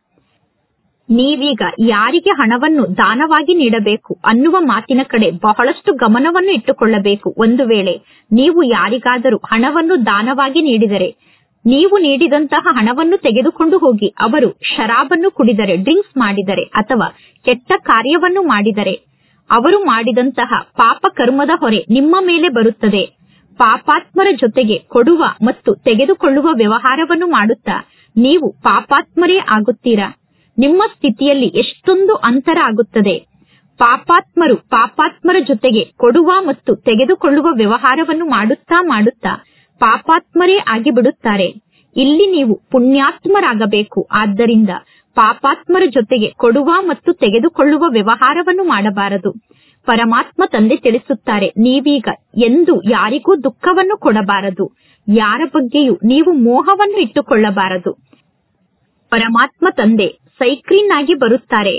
ನೀವೀಗ ಯಾರಿಗೆ ಹಣವನ್ನು ದಾನವಾಗಿ ನೀಡಬೇಕು ಅನ್ನುವ ಮಾತಿನ ಕಡೆ ಬಹಳಷ್ಟು ಗಮನವನ್ನು ಇಟ್ಟುಕೊಳ್ಳಬೇಕು ಒಂದು ವೇಳೆ ನೀವು ಯಾರಿಗಾದರೂ ಹಣವನ್ನು ದಾನವಾಗಿ ನೀಡಿದರೆ ನೀವು ನೀಡಿದಂತಹ ಹಣವನ್ನು ತೆಗೆದುಕೊಂಡು ಹೋಗಿ ಅವರು ಶರಾಬನ್ನು ಕುಡಿದರೆ ಡ್ರಿಂಕ್ಸ್ ಮಾಡಿದರೆ ಅಥವಾ ಕೆಟ್ಟ ಕಾರ್ಯವನ್ನು ಮಾಡಿದರೆ ಅವರು ಮಾಡಿದಂತಹ ಪಾಪ ಕರ್ಮದ ಹೊರೆ ನಿಮ್ಮ ಮೇಲೆ ಬರುತ್ತದೆ ಪಾಪಾತ್ಮರ ಜೊತೆಗೆ ಕೊಡುವ ಮತ್ತು ತೆಗೆದುಕೊಳ್ಳುವ ವ್ಯವಹಾರವನ್ನು ಮಾಡುತ್ತಾ ನೀವು ಪಾಪಾತ್ಮರೇ ಆಗುತ್ತೀರಾ ನಿಮ್ಮ ಸ್ಥಿತಿಯಲ್ಲಿ ಎಷ್ಟೊಂದು ಅಂತರ ಆಗುತ್ತದೆ ಪಾಪಾತ್ಮರು ಪಾಪಾತ್ಮರ ಜೊತೆಗೆ ಕೊಡುವ ಮತ್ತು ತೆಗೆದುಕೊಳ್ಳುವ ವ್ಯವಹಾರವನ್ನು ಮಾಡುತ್ತಾ ಮಾಡುತ್ತಾ ಪಾಪಾತ್ಮರೇ ಆಗಿಬಿಡುತ್ತಾರೆ ಇಲ್ಲಿ ನೀವು ಪುಣ್ಯಾತ್ಮರಾಗಬೇಕು ಆದ್ದರಿಂದ ಪಾಪಾತ್ಮರ ಜೊತೆಗೆ ಕೊಡುವ ಮತ್ತು ತೆಗೆದುಕೊಳ್ಳುವ ವ್ಯವಹಾರವನ್ನು ಮಾಡಬಾರದು ಪರಮಾತ್ಮ ತಂದೆ ತಿಳಿಸುತ್ತಾರೆ ನೀವೀಗ ಎಂದು ಯಾರಿಗೂ ದುಃಖವನ್ನು ಕೊಡಬಾರದು ಯಾರ ಬಗ್ಗೆಯೂ ನೀವು ಮೋಹವನ್ನು ಇಟ್ಟುಕೊಳ್ಳಬಾರದು ಪರಮಾತ್ಮ ತಂದೆ ಸೈಕ್ರೀನ್ ಆಗಿ ಬರುತ್ತಾರೆ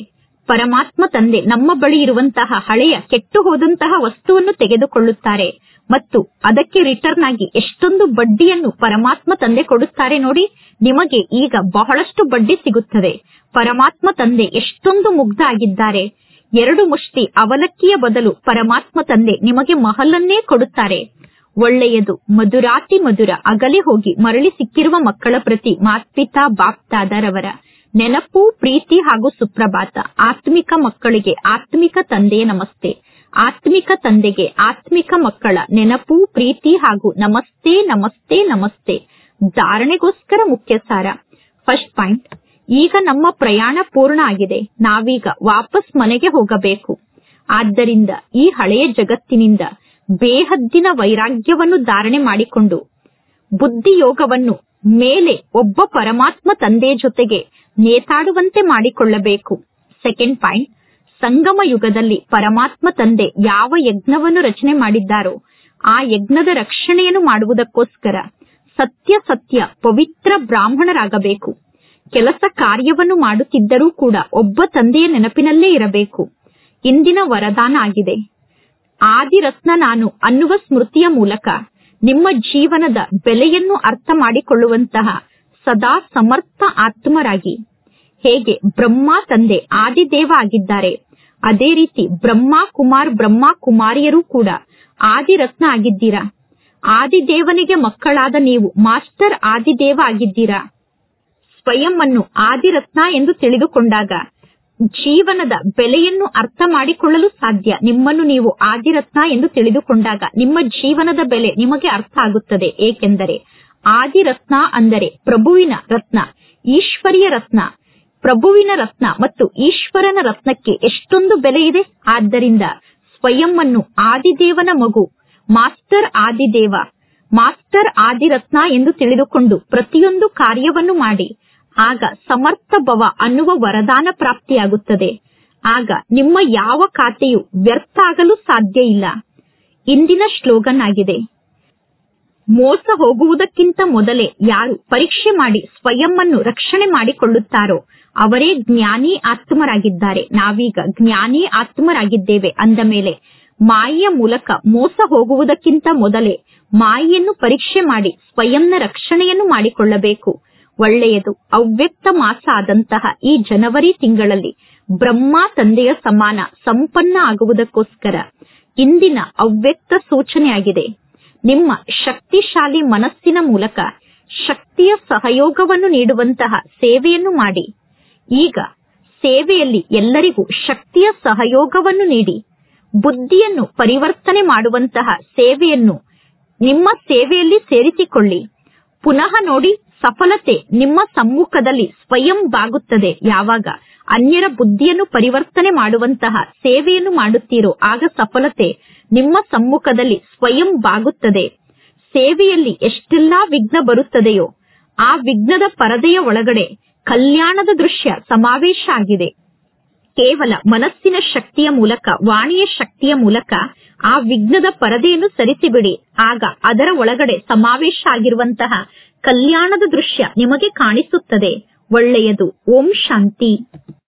ಪರಮಾತ್ಮ ತಂದೆ ನಮ್ಮ ಬಳಿ ಇರುವಂತಹ ಹಳೆಯ ಕೆಟ್ಟು ಹೋದಂತಹ ವಸ್ತುವನ್ನು ತೆಗೆದುಕೊಳ್ಳುತ್ತಾರೆ ಮತ್ತು ಅದಕ್ಕೆ ರಿಟರ್ನ್ ಆಗಿ ಎಷ್ಟೊಂದು ಬಡ್ಡಿಯನ್ನು ಪರಮಾತ್ಮ ತಂದೆ ಕೊಡುತ್ತಾರೆ ನೋಡಿ ನಿಮಗೆ ಈಗ ಬಹಳಷ್ಟು ಬಡ್ಡಿ ಸಿಗುತ್ತದೆ ಪರಮಾತ್ಮ ತಂದೆ ಎಷ್ಟೊಂದು ಮುಗ್ಧ ಆಗಿದ್ದಾರೆ ಎರಡು ಮುಷ್ಟಿ ಅವಲಕ್ಕಿಯ ಬದಲು ಪರಮಾತ್ಮ ತಂದೆ ನಿಮಗೆ ಮಹಲನ್ನೇ ಕೊಡುತ್ತಾರೆ ಒಳ್ಳೆಯದು ಮಧುರಾತಿ ಮಧುರ ಅಗಲಿ ಹೋಗಿ ಮರಳಿ ಸಿಕ್ಕಿರುವ ಮಕ್ಕಳ ಪ್ರತಿ ಮಾತ್ಪಿತಾ ಬಾಪ್ತಾದರವರ ನೆನಪು ಪ್ರೀತಿ ಹಾಗೂ ಸುಪ್ರಭಾತ ಆತ್ಮಿಕ ಮಕ್ಕಳಿಗೆ ಆತ್ಮಿಕ ತಂದೆಯ ನಮಸ್ತೆ ಆತ್ಮಿಕ ತಂದೆಗೆ ಆತ್ಮಿಕ ಮಕ್ಕಳ ನೆನಪು ಪ್ರೀತಿ ಹಾಗೂ ನಮಸ್ತೆ ನಮಸ್ತೆ ನಮಸ್ತೆ ಧಾರಣೆಗೋಸ್ಕರ ಮುಖ್ಯ ಸಾರ ಫಸ್ಟ್ ಪಾಯಿಂಟ್ ಈಗ ನಮ್ಮ ಪ್ರಯಾಣ ಪೂರ್ಣ ಆಗಿದೆ ನಾವೀಗ ವಾಪಸ್ ಮನೆಗೆ ಹೋಗಬೇಕು ಆದ್ದರಿಂದ ಈ ಹಳೆಯ ಜಗತ್ತಿನಿಂದ ಬೇಹದ್ದಿನ ವೈರಾಗ್ಯವನ್ನು ಧಾರಣೆ ಮಾಡಿಕೊಂಡು ಬುದ್ಧಿಯೋಗವನ್ನು ಮೇಲೆ ಒಬ್ಬ ಪರಮಾತ್ಮ ತಂದೆಯ ಜೊತೆಗೆ ನೇತಾಡುವಂತೆ ಮಾಡಿಕೊಳ್ಳಬೇಕು ಸೆಕೆಂಡ್ ಪಾಯಿಂಟ್ ಸಂಗಮ ಯುಗದಲ್ಲಿ ಪರಮಾತ್ಮ ತಂದೆ ಯಾವ ಯಜ್ಞವನ್ನು ರಚನೆ ಮಾಡಿದ್ದಾರೋ ಆ ಯಜ್ಞದ ರಕ್ಷಣೆಯನ್ನು ಮಾಡುವುದಕ್ಕೋಸ್ಕರ ಸತ್ಯ ಸತ್ಯ ಪವಿತ್ರ ಬ್ರಾಹ್ಮಣರಾಗಬೇಕು ಕೆಲಸ ಕಾರ್ಯವನ್ನು ಮಾಡುತ್ತಿದ್ದರೂ ಕೂಡ ಒಬ್ಬ ತಂದೆಯ ನೆನಪಿನಲ್ಲೇ ಇರಬೇಕು ಇಂದಿನ ವರದಾನ ಆಗಿದೆ ಆದಿರತ್ನ ನಾನು ಅನ್ನುವ ಸ್ಮೃತಿಯ ಮೂಲಕ ನಿಮ್ಮ ಜೀವನದ ಬೆಲೆಯನ್ನು ಅರ್ಥ ಮಾಡಿಕೊಳ್ಳುವಂತಹ ಸದಾ ಸಮರ್ಥ ಆತ್ಮರಾಗಿ ಹೇಗೆ ಬ್ರಹ್ಮ ತಂದೆ ಆದಿದೇವ ಆಗಿದ್ದಾರೆ ಅದೇ ರೀತಿ ಬ್ರಹ್ಮ ಕುಮಾರ್ ಬ್ರಹ್ಮ ಕುಮಾರಿಯರು ಕೂಡ ಆದಿರತ್ನ ಆಗಿದ್ದೀರಾ ಆದಿದೇವನಿಗೆ ಮಕ್ಕಳಾದ ನೀವು ಮಾಸ್ಟರ್ ಆದಿದೇವ ಆಗಿದ್ದೀರಾ ಸ್ವಯಂ ಅನ್ನು ಆದಿರತ್ನ ಎಂದು ತಿಳಿದುಕೊಂಡಾಗ ಜೀವನದ ಬೆಲೆಯನ್ನು ಅರ್ಥ ಮಾಡಿಕೊಳ್ಳಲು ಸಾಧ್ಯ ನಿಮ್ಮನ್ನು ನೀವು ಆದಿರತ್ನ ಎಂದು ತಿಳಿದುಕೊಂಡಾಗ ನಿಮ್ಮ ಜೀವನದ ಬೆಲೆ ನಿಮಗೆ ಅರ್ಥ ಆಗುತ್ತದೆ ಏಕೆಂದರೆ ಆದಿರತ್ನ ಅಂದರೆ ಪ್ರಭುವಿನ ರತ್ನ ಈಶ್ವರಿಯ ರತ್ನ ಪ್ರಭುವಿನ ರತ್ನ ಮತ್ತು ಈಶ್ವರನ ರತ್ನಕ್ಕೆ ಎಷ್ಟೊಂದು ಬೆಲೆ ಇದೆ ಆದ್ದರಿಂದ ಸ್ವಯಂ ಅನ್ನು ಆದಿದೇವನ ಮಗು ಮಾಸ್ಟರ್ ಆದಿದೇವ ಮಾಸ್ಟರ್ ಆದಿರತ್ನ ಎಂದು ತಿಳಿದುಕೊಂಡು ಪ್ರತಿಯೊಂದು ಕಾರ್ಯವನ್ನು ಮಾಡಿ ಆಗ ಸಮರ್ಥ ಭವ ಅನ್ನುವ ವರದಾನ ಪ್ರಾಪ್ತಿಯಾಗುತ್ತದೆ ಆಗ ನಿಮ್ಮ ಯಾವ ಖಾತೆಯು ವ್ಯರ್ಥ ಆಗಲು ಸಾಧ್ಯ ಇಲ್ಲ ಇಂದಿನ ಶ್ಲೋಗನ್ ಆಗಿದೆ ಮೋಸ ಹೋಗುವುದಕ್ಕಿಂತ ಮೊದಲೇ ಯಾರು ಪರೀಕ್ಷೆ ಮಾಡಿ ಸ್ವಯಂ ಅನ್ನು ರಕ್ಷಣೆ ಮಾಡಿಕೊಳ್ಳುತ್ತಾರೋ ಅವರೇ ಜ್ಞಾನಿ ಆತ್ಮರಾಗಿದ್ದಾರೆ ನಾವೀಗ ಜ್ಞಾನಿ ಆತ್ಮರಾಗಿದ್ದೇವೆ ಅಂದ ಮೇಲೆ ಮಾಯೆಯ ಮೂಲಕ ಮೋಸ ಹೋಗುವುದಕ್ಕಿಂತ ಮೊದಲೇ ಮಾಯೆಯನ್ನು ಪರೀಕ್ಷೆ ಮಾಡಿ ಸ್ವಯಂನ ರಕ್ಷಣೆಯನ್ನು ಮಾಡಿಕೊಳ್ಳಬೇಕು ಒಳ್ಳೆಯದು ಅವ್ಯಕ್ತ ಮಾಸ ಆದಂತಹ ಈ ಜನವರಿ ತಿಂಗಳಲ್ಲಿ ಬ್ರಹ್ಮ ತಂದೆಯ ಸಮಾನ ಸಂಪನ್ನ ಆಗುವುದಕ್ಕೋಸ್ಕರ ಇಂದಿನ ಅವ್ಯಕ್ತ ಸೂಚನೆಯಾಗಿದೆ ನಿಮ್ಮ ಶಕ್ತಿಶಾಲಿ ಮನಸ್ಸಿನ ಮೂಲಕ ಶಕ್ತಿಯ ಸಹಯೋಗವನ್ನು ನೀಡುವಂತಹ ಸೇವೆಯನ್ನು ಮಾಡಿ ಈಗ ಸೇವೆಯಲ್ಲಿ ಎಲ್ಲರಿಗೂ ಶಕ್ತಿಯ ಸಹಯೋಗವನ್ನು ನೀಡಿ ಬುದ್ಧಿಯನ್ನು ಪರಿವರ್ತನೆ ಮಾಡುವಂತಹ ಸೇವೆಯನ್ನು ನಿಮ್ಮ ಸೇವೆಯಲ್ಲಿ ಸೇರಿಸಿಕೊಳ್ಳಿ ಪುನಃ ನೋಡಿ ಸಫಲತೆ ನಿಮ್ಮ ಸಮ್ಮುಖದಲ್ಲಿ ಸ್ವಯಂ ಬಾಗುತ್ತದೆ ಯಾವಾಗ ಅನ್ಯರ ಬುದ್ಧಿಯನ್ನು ಪರಿವರ್ತನೆ ಮಾಡುವಂತಹ ಸೇವೆಯನ್ನು ಮಾಡುತ್ತೀರೋ ಆಗ ಸಫಲತೆ ನಿಮ್ಮ ಸಮ್ಮುಖದಲ್ಲಿ ಸ್ವಯಂ ಬಾಗುತ್ತದೆ ಸೇವೆಯಲ್ಲಿ ಎಷ್ಟೆಲ್ಲಾ ವಿಘ್ನ ಬರುತ್ತದೆಯೋ ಆ ವಿಘ್ನದ ಪರದೆಯ ಒಳಗಡೆ ಕಲ್ಯಾಣದ ದೃಶ್ಯ ಸಮಾವೇಶ ಆಗಿದೆ ಕೇವಲ ಮನಸ್ಸಿನ ಶಕ್ತಿಯ ಮೂಲಕ ವಾಣಿಯ ಶಕ್ತಿಯ ಮೂಲಕ ಆ ವಿಘ್ನದ ಪರದೆಯನ್ನು ಸರಿಸಿಬಿಡಿ ಆಗ ಅದರ ಒಳಗಡೆ ಸಮಾವೇಶ ಆಗಿರುವಂತಹ ಕಲ್ಯಾಣದ ದೃಶ್ಯ ನಿಮಗೆ ಕಾಣಿಸುತ್ತದೆ ಒಳ್ಳೆಯದು ಓಂ ಶಾಂತಿ